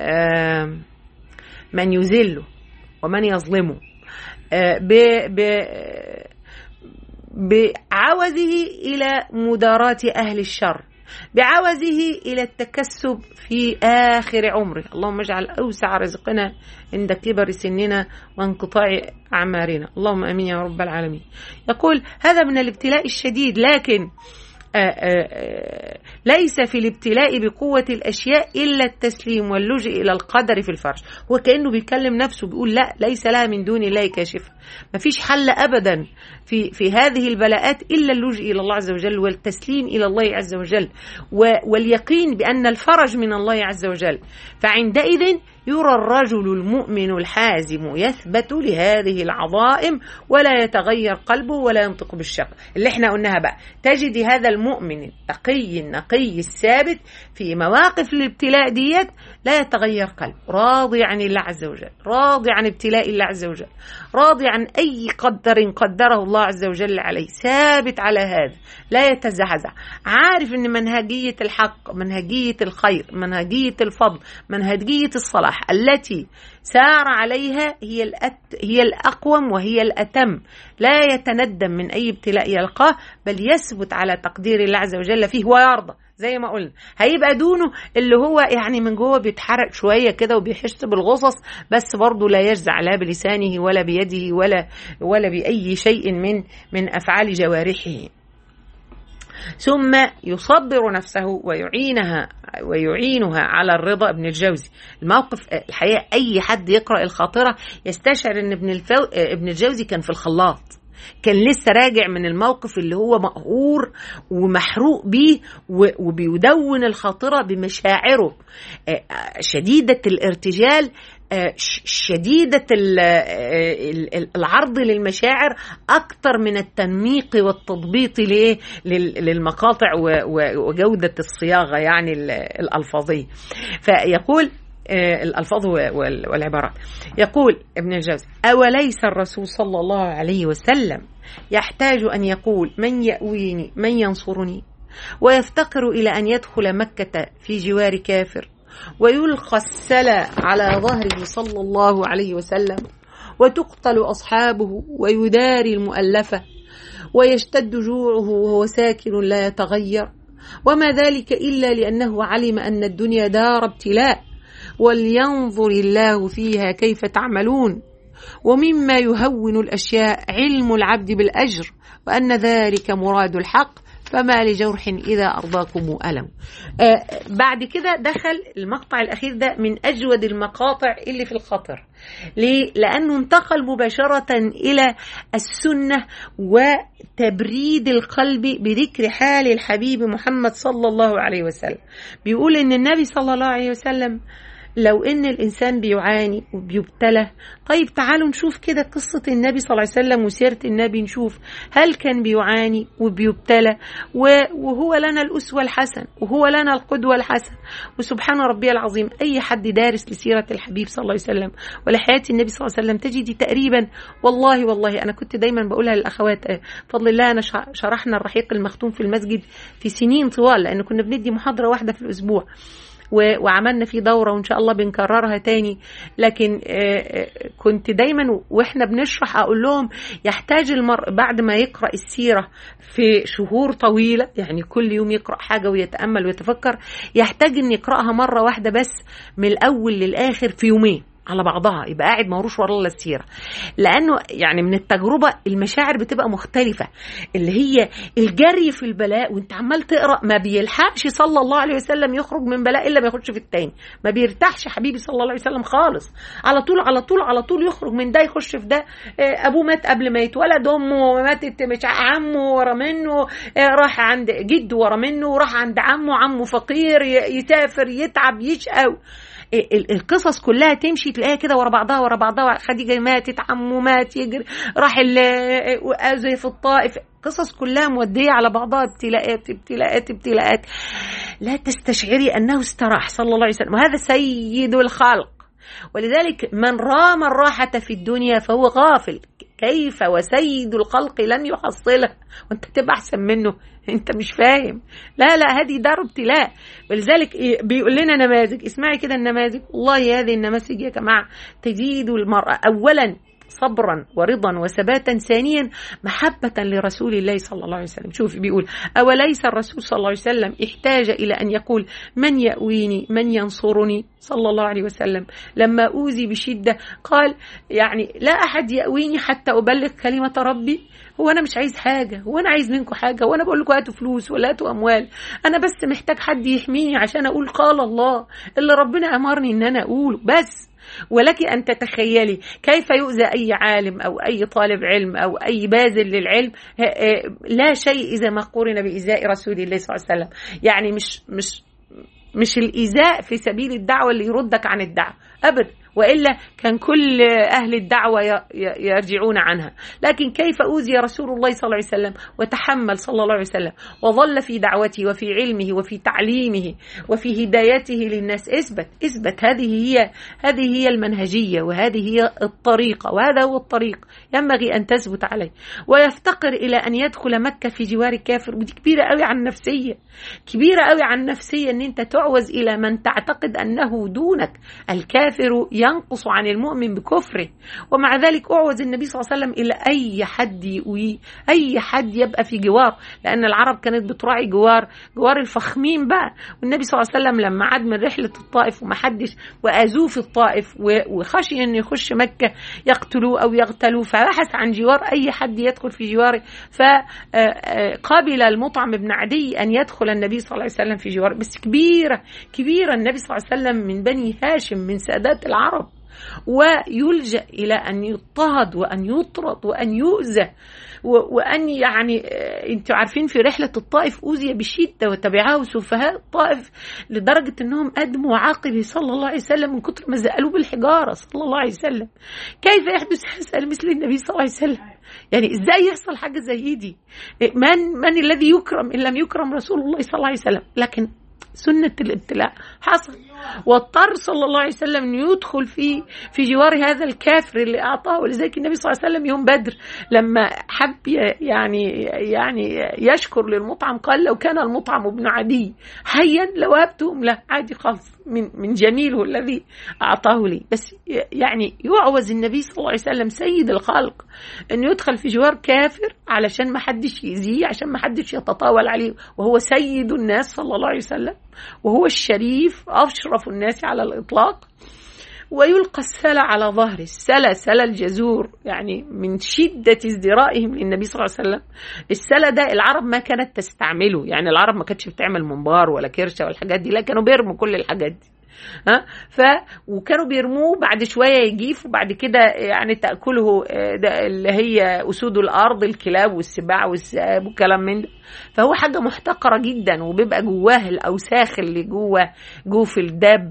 من يذله ومن يظلمه بعوزه إلى مداراة أهل الشر بعوزه إلى التكسب في آخر عمره اللهم اجعل أوسع رزقنا عند كبر سننا وانقطاع أعمارنا اللهم أمين يا رب العالمين يقول هذا من الابتلاء الشديد لكن آآ آه، آآ آه، ليس في الابتلاء بقوة الأشياء إلا التسليم واللجئ إلى القدر في الفرج هو كأنه بيكلم نفسه بيقول لا ليس لها من دون الله كاشفة ما فيش حل أبدا في, في هذه البلاءات إلا اللجئ إلى الله عز وجل والتسليم إلى الله عز وجل واليقين بأن الفرج من الله عز وجل فعندئذ يرى الرجل المؤمن الحازم يثبت لهذه العظائم ولا يتغير قلبه ولا ينطق بالشق اللي احنا قلناها بقى تجد هذا المؤمن التقي النقي الثابت في مواقف الابتلاء ديت لا يتغير قلب راضي عن الله عز وجل راضي عن ابتلاء الله عز وجل راضي عن أي قدر قدره الله عز وجل عليه ثابت على هذا لا يتزعزع عارف أن منهجية الحق منهجية الخير منهجية الفضل منهجية الصلاح التي سار عليها هي الأت هي الأقوم وهي الأتم لا يتندم من أي ابتلاء يلقاه بل يثبت على تقدير الله عز وجل فيه ويرضى زي ما قلنا هيبقى دونه اللي هو يعني من جوه بيتحرق شويه كده وبيحس بالغصص بس برضه لا يجزع لا بلسانه ولا بيده ولا ولا باي شيء من من افعال جوارحه ثم يصبر نفسه ويعينها ويعينها على الرضا ابن الجوزي الموقف الحقيقه اي حد يقرا الخاطره يستشعر ان ابن الفو... ابن الجوزي كان في الخلاط كان لسه راجع من الموقف اللي هو مقهور ومحروق بيه وبيدون الخاطره بمشاعره آه، شديده الارتجال آه، شديدة آه، العرض للمشاعر أكثر من التنميق والتضبيط للمقاطع وجودة الصياغة يعني الألفاظية فيقول آه، الألفاظ والعبارات يقول ابن الجوزي أوليس الرسول صلى الله عليه وسلم يحتاج أن يقول من يأويني من ينصرني ويفتقر إلى أن يدخل مكة في جوار كافر ويلقى السلا على ظهره صلى الله عليه وسلم وتقتل أصحابه ويداري المؤلفة ويشتد جوعه وهو ساكن لا يتغير وما ذلك إلا لأنه علم أن الدنيا دار ابتلاء ولينظر الله فيها كيف تعملون ومما يهون الاشياء علم العبد بالاجر وان ذلك مراد الحق فما لجرح إذا أرضاكم ألم آه بعد كده دخل المقطع الأخير ده من أجود المقاطع اللي في الخطر ليه؟ لأنه انتقل مباشرة إلى السنة وتبريد القلب بذكر حال الحبيب محمد صلى الله عليه وسلم بيقول إن النبي صلى الله عليه وسلم لو ان الانسان بيعاني وبيبتلى طيب تعالوا نشوف كده قصه النبي صلى الله عليه وسلم وسيره النبي نشوف هل كان بيعاني وبيبتلى وهو لنا الاسوه الحسن وهو لنا القدوه الحسن وسبحان ربي العظيم اي حد دارس لسيره الحبيب صلى الله عليه وسلم ولحياه النبي صلى الله عليه وسلم تجدي تقريبا والله والله انا كنت دايما بقولها للاخوات بفضل الله انا شرحنا الرحيق المختوم في المسجد في سنين طوال لان كنا بندي محاضره واحده في الاسبوع وعملنا فيه دورة وإن شاء الله بنكررها تاني لكن كنت دايما وإحنا بنشرح أقول لهم يحتاج المرء بعد ما يقرأ السيرة في شهور طويلة يعني كل يوم يقرأ حاجة ويتأمل ويتفكر يحتاج أن يقرأها مرة واحدة بس من الأول للآخر في يومين على بعضها يبقى قاعد مروش ورا الا السيره لانه يعني من التجربه المشاعر بتبقى مختلفه اللي هي الجري في البلاء وانت عمال تقرا ما بيلحقش صلى الله عليه وسلم يخرج من بلاء الا ما يخش في التاني ما بيرتاحش حبيبي صلى الله عليه وسلم خالص على طول على طول على طول يخرج من ده يخش في ده ابوه مات قبل ما يتولد امه ماتت مش عمه ورا منه راح عند جده ورا منه وراح عند عمه عمه فقير يسافر يتعب يشقى القصص كلها تمشي تلاقيها كده ورا بعضها ورا بعضها خديجه ماتت عمه مات يجري راح زي في الطائف قصص كلها مودية على بعضها ابتلاءات ابتلاءات ابتلاءات لا تستشعري أنه استراح صلى الله عليه وسلم وهذا سيد الخلق ولذلك من رام الراحة في الدنيا فهو غافل كيف وسيد الخلق لم يحصلها وانت تبقى احسن منه انت مش فاهم لا لا هذه دار ابتلاء ولذلك بيقول لنا نماذج اسمعي كده النماذج والله هذه النماذج يا جماعه تزيد المراه اولا صبرا ورضا وثباتا ثانيا محبة لرسول الله صلى الله عليه وسلم شوف بيقول أوليس الرسول صلى الله عليه وسلم احتاج إلى أن يقول من يأويني من ينصرني صلى الله عليه وسلم لما أوذي بشدة قال يعني لا أحد يأويني حتى أبلغ كلمة ربي هو انا مش عايز حاجه هو انا عايز منكم حاجه وانا بقول لكم هاتوا فلوس ولا هاتوا اموال انا بس محتاج حد يحميني عشان اقول قال الله اللي ربنا امرني ان انا اقوله بس ولك ان تتخيلي كيف يؤذى اي عالم او اي طالب علم او اي باذل للعلم لا شيء اذا ما قورن بايذاء رسول الله صلى الله عليه وسلم يعني مش مش مش الايذاء في سبيل الدعوه اللي يردك عن الدعوه ابدا والا كان كل اهل الدعوه يرجعون عنها، لكن كيف اوذي رسول الله صلى الله عليه وسلم وتحمل صلى الله عليه وسلم وظل في دعوته وفي علمه وفي تعليمه وفي هدايته للناس اثبت اثبت هذه هي هذه هي المنهجيه وهذه هي الطريقه وهذا هو الطريق ينبغي ان تثبت عليه ويفتقر الى ان يدخل مكه في جوار الكافر ودي كبيره قوي عن النفسيه كبيره قوي عن النفسيه ان انت تعوز الى من تعتقد انه دونك الكافر ينقص عن المؤمن بكفره ومع ذلك أعوز النبي صلى الله عليه وسلم إلى أي حد يؤويه أي حد يبقى في جوار لأن العرب كانت بتراعي جوار جوار الفخمين بقى والنبي صلى الله عليه وسلم لما عاد من رحلة الطائف ومحدش وأذوه في الطائف وخشي أن يخش مكة يقتلوه أو يغتلوه فبحث عن جوار أي حد يدخل في جواره فقبل المطعم بن عدي أن يدخل النبي صلى الله عليه وسلم في جواره بس كبيرة كبيرة النبي صلى الله عليه وسلم من بني هاشم من سادات العرب العرب ويلجأ إلى أن يضطهد وأن يطرد وأن يؤذى وأن يعني أنتوا عارفين في رحلة الطائف أوذي بشدة وتبعه سفهاء الطائف لدرجة أنهم قدموا عاقبه صلى الله عليه وسلم من كتر ما زقلوه بالحجارة صلى الله عليه وسلم كيف يحدث يسأل مثل النبي صلى الله عليه وسلم يعني ازاي يحصل حاجه زي دي من من الذي يكرم ان لم يكرم رسول الله صلى الله عليه وسلم لكن سنة الابتلاء حصل واضطر صلى الله عليه وسلم أن يدخل في في جوار هذا الكافر اللي أعطاه ولذلك النبي صلى الله عليه وسلم يوم بدر لما حب يعني يعني يشكر للمطعم قال لو كان المطعم ابن عدي حيا لوهبتهم له عادي خالص من من جميله الذي أعطاه لي بس يعني يعوز النبي صلى الله عليه وسلم سيد الخلق أن يدخل في جوار كافر علشان ما حدش يأذيه عشان ما حدش يتطاول عليه وهو سيد الناس صلى الله عليه وسلم وهو الشريف أشرف الناس على الإطلاق ويلقى السلى على ظهره السلى سلى الجزور يعني من شدة ازدرائهم للنبي صلى الله عليه وسلم السلى ده العرب ما كانت تستعمله يعني العرب ما كانتش بتعمل منبار ولا كرشة والحاجات دي لا كانوا بيرموا كل الحاجات دي ها ف وكانوا بيرموه بعد شويه يجيف وبعد كده يعني تاكله ده اللي هي اسود الارض الكلاب والسباع والذئاب والكلام من ده فهو حاجه محتقره جدا وبيبقى جواه الاوساخ اللي جوه جوه في الدابه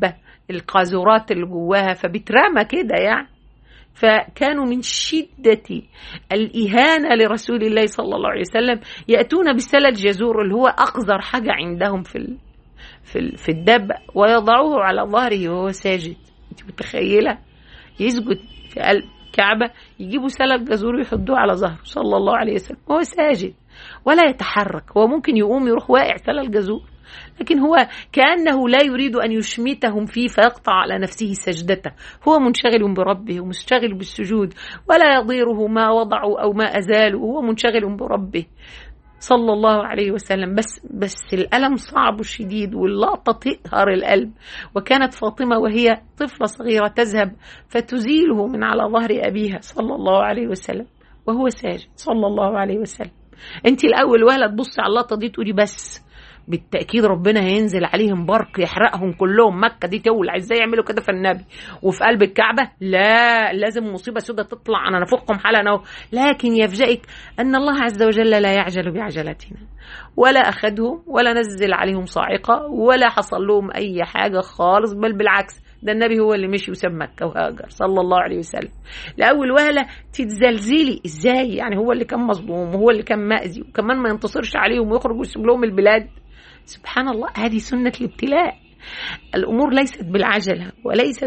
القاذورات اللي جواها فبترمى كده يعني فكانوا من شدة الإهانة لرسول الله صلى الله عليه وسلم يأتون بسل الجزور اللي هو أقذر حاجة عندهم في في في الدب ويضعوه على ظهره وهو ساجد انت متخيلة يسجد في قلب كعبة يجيبوا سل الجزور ويحطوه على ظهره صلى الله عليه وسلم وهو ساجد ولا يتحرك هو ممكن يقوم يروح واقع سل الجزور لكن هو كأنه لا يريد أن يشمتهم فيه فيقطع على نفسه سجدته هو منشغل بربه ومنشغل بالسجود ولا يضيره ما وضعوا أو ما أزالوا هو منشغل بربه صلى الله عليه وسلم بس بس الألم صعب وشديد واللقطة تقهر القلب وكانت فاطمة وهي طفلة صغيرة تذهب فتزيله من على ظهر أبيها صلى الله عليه وسلم وهو ساجد صلى الله عليه وسلم انت الاول وهله تبصي على اللقطه دي تقولي بس بالتاكيد ربنا هينزل عليهم برق يحرقهم كلهم مكه دي تولع ازاي يعملوا كده في النبي وفي قلب الكعبه لا لازم مصيبه سودة تطلع انا نفوقكم حالا اهو لكن يفجئك ان الله عز وجل لا يعجل بعجلتنا ولا اخذهم ولا نزل عليهم صاعقه ولا حصل لهم اي حاجه خالص بل بالعكس ده النبي هو اللي مشي وساب مكه وهاجر صلى الله عليه وسلم لاول وهله تتزلزلي ازاي يعني هو اللي كان مظلوم وهو اللي كان مأذي وكمان ما ينتصرش عليهم ويخرج ويسيب لهم البلاد سبحان الله هذه سنة الابتلاء الأمور ليست بالعجلة وليست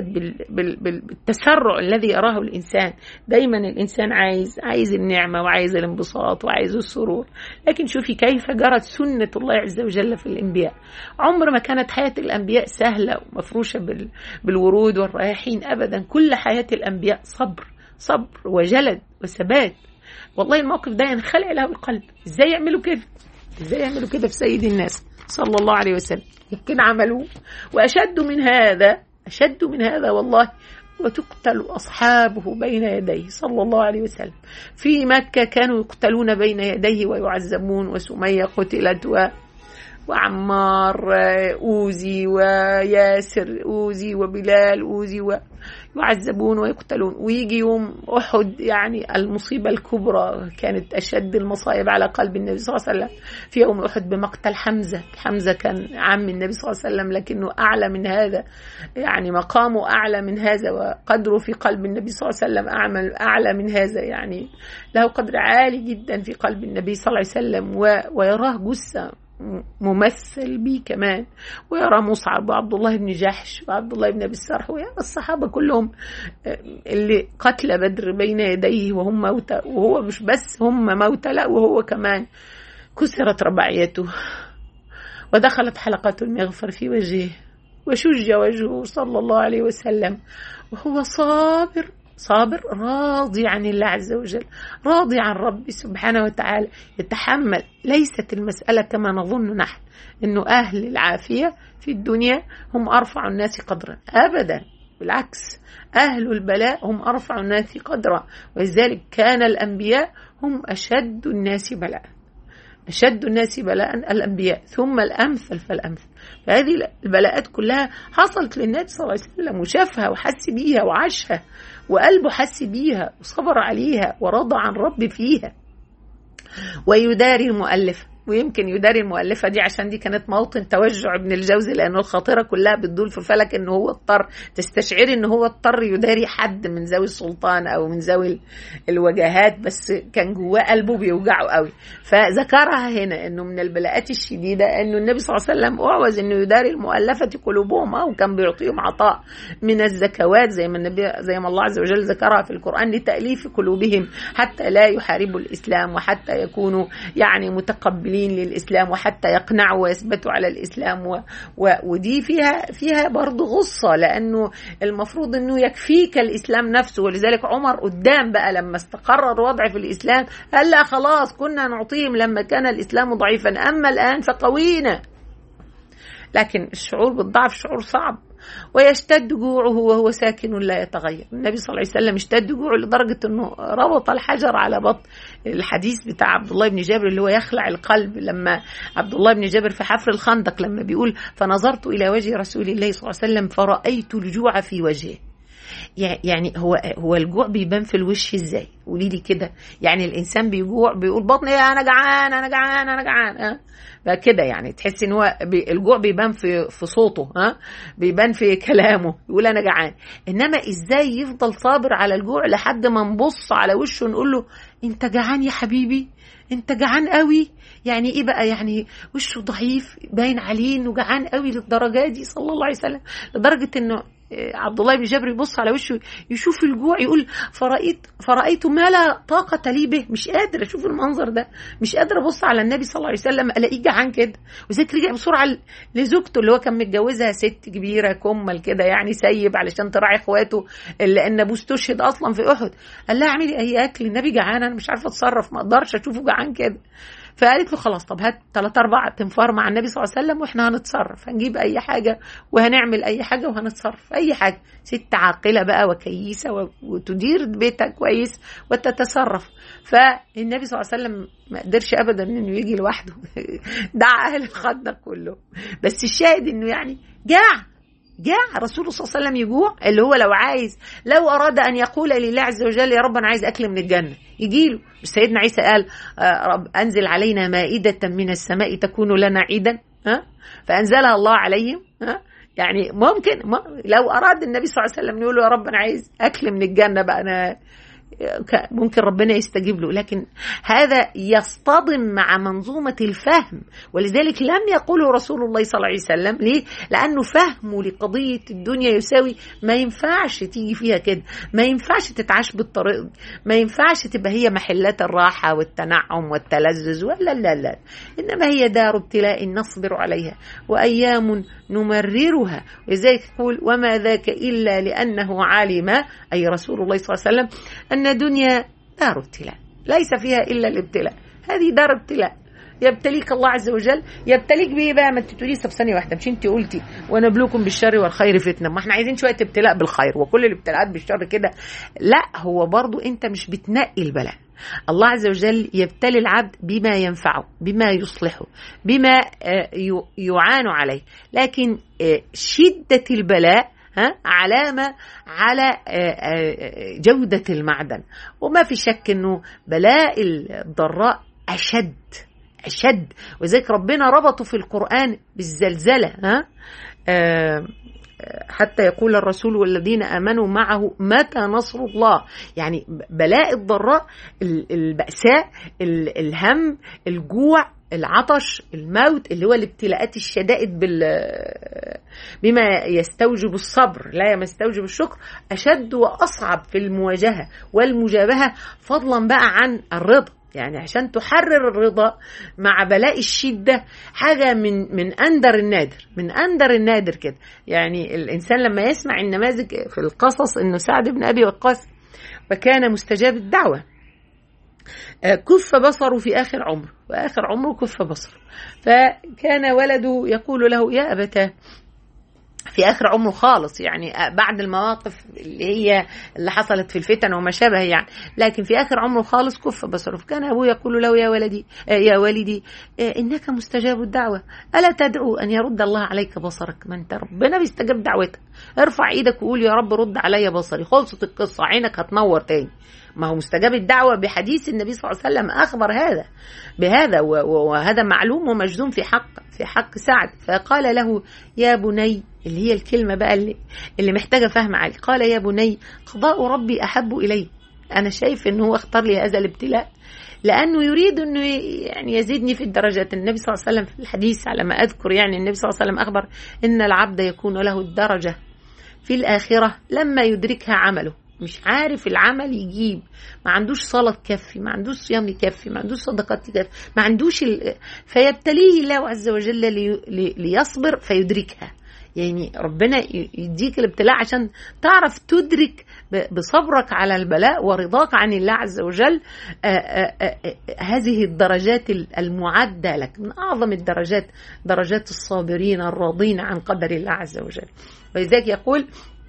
بالتسرع الذي يراه الإنسان دايما الإنسان عايز عايز النعمة وعايز الانبساط وعايز السرور لكن شوفي كيف جرت سنة الله عز وجل في الأنبياء عمر ما كانت حياة الأنبياء سهلة ومفروشة بالورود والرياحين أبدا كل حياة الأنبياء صبر صبر وجلد وثبات والله الموقف ده ينخلع له القلب ازاي يعملوا كده ازاي يعملوا كده في سيد الناس صلى الله عليه وسلم يمكن عملوه وأشد من هذا أشد من هذا والله وتقتل أصحابه بين يديه صلى الله عليه وسلم في مكة كانوا يقتلون بين يديه ويعذبون وسمية قتلت و وعمار أوزي وياسر أوزي وبلال أوزي ويعذبون ويقتلون ويجي يوم أحد يعني المصيبة الكبرى كانت أشد المصائب على قلب النبي صلى الله عليه وسلم في يوم أحد بمقتل حمزة حمزة كان عم النبي صلى الله عليه وسلم لكنه أعلى من هذا يعني مقامه أعلى من هذا وقدره في قلب النبي صلى الله عليه وسلم أعمل أعلى من هذا يعني له قدر عالي جدا في قلب النبي صلى الله عليه وسلم ويراه جثة ممثل بيه كمان ويرى مصعب وعبد الله بن جحش وعبد الله بن ابي السرح ويرى الصحابه كلهم اللي قتل بدر بين يديه وهم موتى وهو مش بس هم موتى لا وهو كمان كسرت رباعيته ودخلت حلقة المغفر في وجهه وشج وجهه صلى الله عليه وسلم وهو صابر صابر راضي عن الله عز وجل راضي عن ربي سبحانه وتعالى يتحمل ليست المسألة كما نظن نحن أنه أهل العافية في الدنيا هم أرفع الناس قدرا أبدا بالعكس أهل البلاء هم أرفع الناس قدرا ولذلك كان الأنبياء هم أشد الناس بلاء أشد الناس بلاء الأنبياء ثم الأمثل فالأمثل فهذه البلاءات كلها حصلت للنبي صلى الله عليه وسلم وشافها وحس بيها وعاشها وقلبه حس بيها وصبر عليها ورضى عن رب فيها ويداري المؤلف ويمكن يداري المؤلفة دي عشان دي كانت موطن توجع ابن الجوزي لأنه الخاطرة كلها بتدول في فلك إن هو اضطر تستشعري إن هو اضطر يداري حد من ذوي السلطان أو من ذوي الوجهات بس كان جواه قلبه بيوجعه قوي فذكرها هنا إنه من البلاءات الشديدة إنه النبي صلى الله عليه وسلم أعوز إنه يداري المؤلفة قلوبهم أو كان بيعطيهم عطاء من الزكوات زي ما النبي زي ما الله عز وجل ذكرها في القرآن لتأليف قلوبهم حتى لا يحاربوا الإسلام وحتى يكونوا يعني متقبلين مقبلين للإسلام وحتى يقنعوا ويثبتوا على الإسلام و... و... ودي فيها فيها برضه غصة لأنه المفروض أنه يكفيك الإسلام نفسه ولذلك عمر قدام بقى لما استقر الوضع في الإسلام قال لا خلاص كنا نعطيهم لما كان الإسلام ضعيفا أما الآن فقوينا لكن الشعور بالضعف شعور صعب ويشتد جوعه وهو ساكن لا يتغير النبي صلى الله عليه وسلم اشتد جوعه لدرجة أنه ربط الحجر على بطن الحديث بتاع عبد الله بن جابر اللي هو يخلع القلب لما عبد الله بن جابر في حفر الخندق لما بيقول فنظرت إلى وجه رسول الله صلى الله عليه وسلم فرأيت الجوع في وجهه يعني هو هو الجوع بيبان في الوش ازاي قولي لي كده يعني الانسان بيجوع بيقول بطني انا جعان انا جعان انا جعان ها بقى كده يعني تحس ان هو بي الجوع بيبان في في صوته ها بيبان في كلامه يقول انا جعان انما ازاي يفضل صابر على الجوع لحد ما نبص على وشه ونقول له انت جعان يا حبيبي انت جعان قوي يعني ايه بقى يعني وشه ضعيف باين عليه انه جعان قوي للدرجه دي صلى الله عليه وسلم لدرجه انه عبد الله بن جابر يبص على وشه يشوف الجوع يقول فرأيت فرأيت ما لا طاقة لي به مش قادر أشوف المنظر ده مش قادر أبص على النبي صلى الله عليه وسلم ألاقيه جعان كده وذلك رجع بسرعة لزوجته اللي هو كان متجوزها ست كبيرة كمل كده يعني سيب علشان تراعي إخواته لأن أبوه استشهد أصلا في أحد قال لها اعملي أي أكل النبي جعان أنا مش عارفة أتصرف ما أقدرش أشوفه جعان كده فقالت له خلاص طب هات ثلاث اربع تنفار مع النبي صلى الله عليه وسلم واحنا هنتصرف هنجيب اي حاجه وهنعمل اي حاجه وهنتصرف اي حاجه ست عاقله بقى وكيسه وتدير بيتها كويس وتتصرف فالنبي صلى الله عليه وسلم ما قدرش ابدا انه يجي لوحده دعا اهل الخندق كله بس الشاهد انه يعني جاع جاع رسول صلى الله عليه وسلم يجوع اللي هو لو عايز لو اراد ان يقول لله عز وجل يا رب انا عايز اكل من الجنه يجي له سيدنا عيسى قال رب انزل علينا مائده من السماء تكون لنا عيدا ها فانزلها الله عليهم ها يعني ممكن لو اراد النبي صلى الله عليه وسلم يقول له يا رب انا عايز اكل من الجنه بقى انا ممكن ربنا يستجيب له لكن هذا يصطدم مع منظومة الفهم ولذلك لم يقوله رسول الله صلى الله عليه وسلم ليه؟ لأنه فهمه لقضية الدنيا يساوي ما ينفعش تيجي فيها كده ما ينفعش تتعاش بالطريق دي ما ينفعش تبقى هي محلات الراحة والتنعم والتلذذ ولا لا لا إنما هي دار ابتلاء نصبر عليها وأيام نمررها ولذلك يقول وما ذاك إلا لأنه علم أي رسول الله صلى الله عليه وسلم أن دنيا دار ابتلاء ليس فيها إلا الابتلاء هذه دار ابتلاء يبتليك الله عز وجل يبتليك بايه بقى ما انت تقولي طب ثانيه واحده مش انت قلتي ونبلوكم بالشر والخير فتنه ما احنا عايزين شويه ابتلاء بالخير وكل الابتلاءات بالشر كده لا هو برضو انت مش بتنقي البلاء الله عز وجل يبتلي العبد بما ينفعه بما يصلحه بما يعان عليه لكن شده البلاء ها علامة على جودة المعدن وما في شك أنه بلاء الضراء أشد أشد وذلك ربنا ربطه في القرآن بالزلزلة ها حتى يقول الرسول والذين امنوا معه متى نصر الله يعني بلاء الضراء البأساء الهم الجوع العطش الموت اللي هو الابتلاءات الشدائد بال بما يستوجب الصبر لا ما يستوجب الشكر اشد واصعب في المواجهه والمجابهه فضلا بقى عن الرضا يعني عشان تحرر الرضا مع بلاء الشدة حاجة من من أندر النادر من أندر النادر كده يعني الإنسان لما يسمع النماذج في القصص إنه سعد بن أبي وقاص وكان مستجاب الدعوة كف بصره في آخر عمره وآخر عمره كف بصره فكان ولده يقول له يا أبتاه في اخر عمره خالص يعني بعد المواقف اللي هي اللي حصلت في الفتن وما شابه يعني لكن في اخر عمره خالص كف بصره فكان ابوه يقول له يا ولدي يا والدي انك مستجاب الدعوه الا تدعو ان يرد الله عليك بصرك ما انت ربنا بيستجاب دعوتك ارفع ايدك وقول يا رب رد عليا بصري خلصت القصه عينك هتنور تاني ما هو مستجاب الدعوة بحديث النبي صلى الله عليه وسلم أخبر هذا بهذا وهذا معلوم ومجزوم في حق في حق سعد فقال له يا بني اللي هي الكلمة بقى اللي, اللي محتاجة فهم عالي قال يا بني قضاء ربي أحب إلي أنا شايف إن هو اختار لي هذا الابتلاء لأنه يريد أنه يعني يزيدني في الدرجات النبي صلى الله عليه وسلم في الحديث على ما أذكر يعني النبي صلى الله عليه وسلم أخبر إن العبد يكون له الدرجة في الآخرة لما يدركها عمله مش عارف العمل يجيب ما عندوش صلاة تكفي ما عندوش صيام يكفي ما عندوش صدقات تكفي ما عندوش ال... فيبتليه الله عز وجل لي... لي... ليصبر فيدركها يعني ربنا يديك الابتلاء عشان تعرف تدرك بصبرك على البلاء ورضاك عن الله عز وجل آآ آآ هذه الدرجات المعدة لك من أعظم الدرجات درجات الصابرين الراضين عن قدر الله عز وجل ولذلك يقول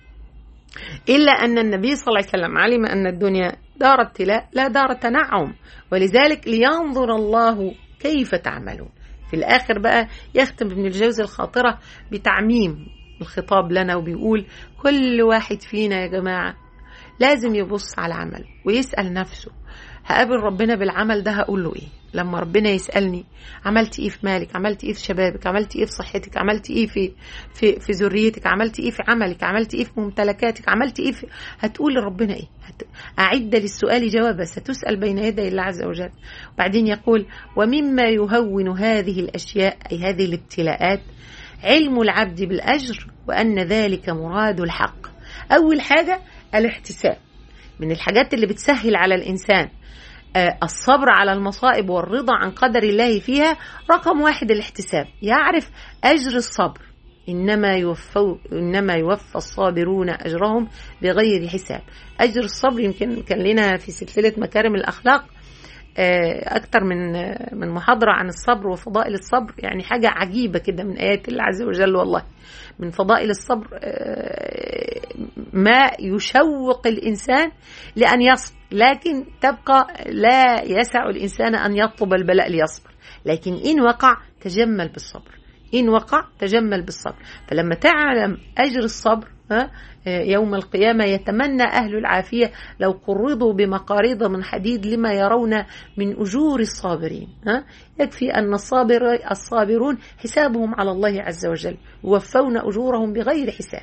إلا أن النبي صلى الله عليه وسلم علم أن الدنيا دار ابتلاء لا دار تنعم ولذلك لينظر الله كيف تعملون في الآخر بقى يختم ابن الجوزي الخاطرة بتعميم الخطاب لنا وبيقول كل واحد فينا يا جماعة لازم يبص على عمله ويسأل نفسه هقابل ربنا بالعمل ده هقول له ايه لما ربنا يسالني عملت ايه في مالك عملت ايه في شبابك عملت ايه في صحتك عملت ايه في في في ذريتك عملت ايه في عملك عملت ايه في ممتلكاتك عملت ايه في هتقول لربنا ايه هت... اعد للسؤال جوابا ستسال بين يدي الله عز وجل وبعدين يقول ومما يهون هذه الاشياء اي هذه الابتلاءات علم العبد بالاجر وان ذلك مراد الحق اول حاجه الاحتساب من الحاجات اللي بتسهل على الانسان الصبر على المصائب والرضا عن قدر الله فيها رقم واحد الاحتساب يعرف أجر الصبر إنما يوفوا إنما يوفى الصابرون أجرهم بغير حساب أجر الصبر يمكن كان لنا في سلسلة مكارم الأخلاق أكثر من من محاضرة عن الصبر وفضائل الصبر يعني حاجة عجيبة كده من آيات الله عز وجل والله من فضائل الصبر ما يشوق الإنسان لأن يصبر لكن تبقى لا يسع الإنسان أن يطلب البلاء ليصبر لكن إن وقع تجمل بالصبر إن وقع تجمل بالصبر فلما تعلم أجر الصبر يوم القيامة يتمنى أهل العافية لو قرضوا بمقاريض من حديد لما يرون من أجور الصابرين يكفي أن الصابر الصابرون حسابهم على الله عز وجل يوفون أجورهم بغير حساب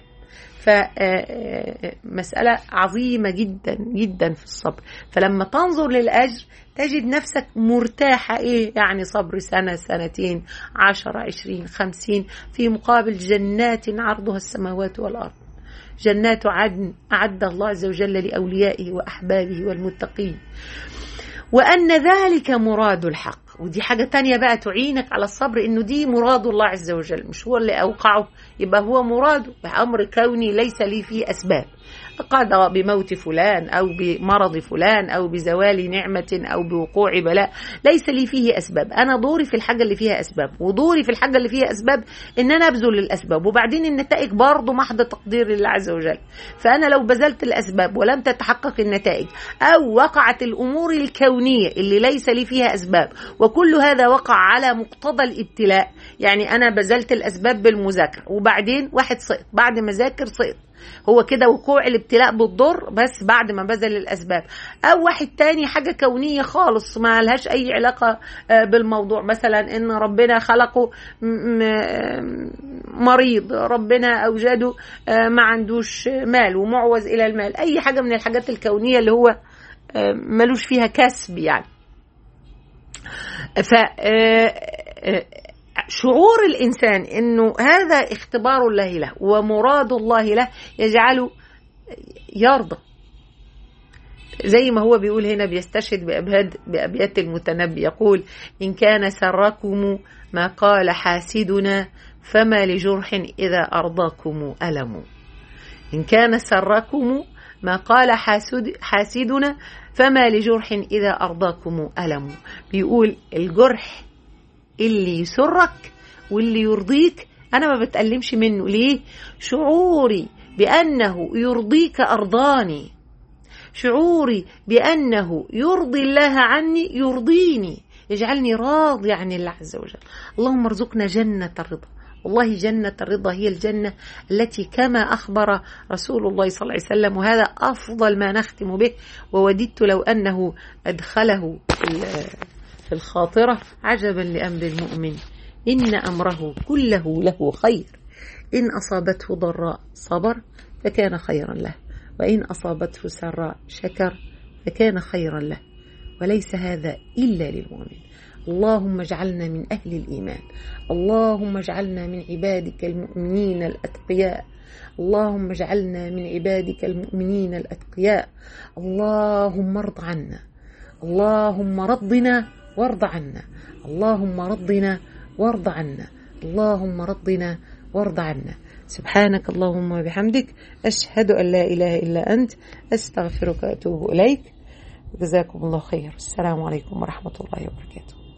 فمسألة عظيمة جدا جدا في الصبر فلما تنظر للأجر تجد نفسك مرتاحة إيه يعني صبر سنة سنتين عشرة عشرين خمسين في مقابل جنات عرضها السماوات والأرض جنات عدن أعد الله عز وجل لأوليائه وأحبابه والمتقين وأن ذلك مراد الحق ودي حاجة تانية بقى تعينك على الصبر إنه دي مراد الله عز وجل مش هو اللي أوقعه يبقى هو مراده بأمر كوني ليس لي فيه أسباب قضى بموت فلان أو بمرض فلان أو بزوال نعمة أو بوقوع بلاء ليس لي فيه أسباب أنا دوري في الحاجة اللي فيها أسباب ودوري في الحاجة اللي فيها أسباب إن أنا أبذل الأسباب وبعدين النتائج برضه محض تقدير الله عز وجل فأنا لو بذلت الأسباب ولم تتحقق النتائج أو وقعت الأمور الكونية اللي ليس لي فيها أسباب وكل هذا وقع على مقتضى الابتلاء يعني أنا بذلت الأسباب بالمذاكرة وبعدين واحد سقط بعد ما ذاكر سقط هو كده وقوع الابتلاء بالضر بس بعد ما بذل الاسباب او واحد تاني حاجه كونيه خالص ما لهاش اي علاقه بالموضوع مثلا ان ربنا خلقه مريض ربنا اوجده ما عندوش مال ومعوز الى المال اي حاجه من الحاجات الكونيه اللي هو ملوش فيها كسب يعني ف شعور الانسان انه هذا اختبار الله له ومراد الله له يجعله يرضى زي ما هو بيقول هنا بيستشهد بأبيات بأبيات المتنبي يقول إن كان سركم ما قال حاسدنا فما لجرح إذا أرضاكم ألم إن كان سركم ما قال حاسد حاسدنا فما لجرح إذا أرضاكم ألم بيقول الجرح اللي يسرك واللي يرضيك انا ما بتألمش منه ليه شعوري بانه يرضيك ارضاني شعوري بانه يرضي الله عني يرضيني يجعلني راضي عن الله عز وجل اللهم ارزقنا جنة الرضا والله جنة الرضا هي الجنة التي كما أخبر رسول الله صلى الله عليه وسلم وهذا أفضل ما نختم به ووددت لو أنه أدخله في الخاطرة عجبا لأمر المؤمن إن أمره كله له خير إن أصابته ضراء صبر فكان خيرا له وإن أصابته سراء شكر فكان خيرا له وليس هذا إلا للمؤمن اللهم اجعلنا من أهل الإيمان اللهم اجعلنا من عبادك المؤمنين الأتقياء اللهم اجعلنا من عبادك المؤمنين الأتقياء اللهم ارض عنا اللهم رضنا وارض عنا اللهم رضنا وارض عنا اللهم رضنا وارض عنا سبحانك اللهم وبحمدك أشهد أن لا إله إلا أنت أستغفرك وأتوب إليك جزاكم الله خير السلام عليكم ورحمة الله وبركاته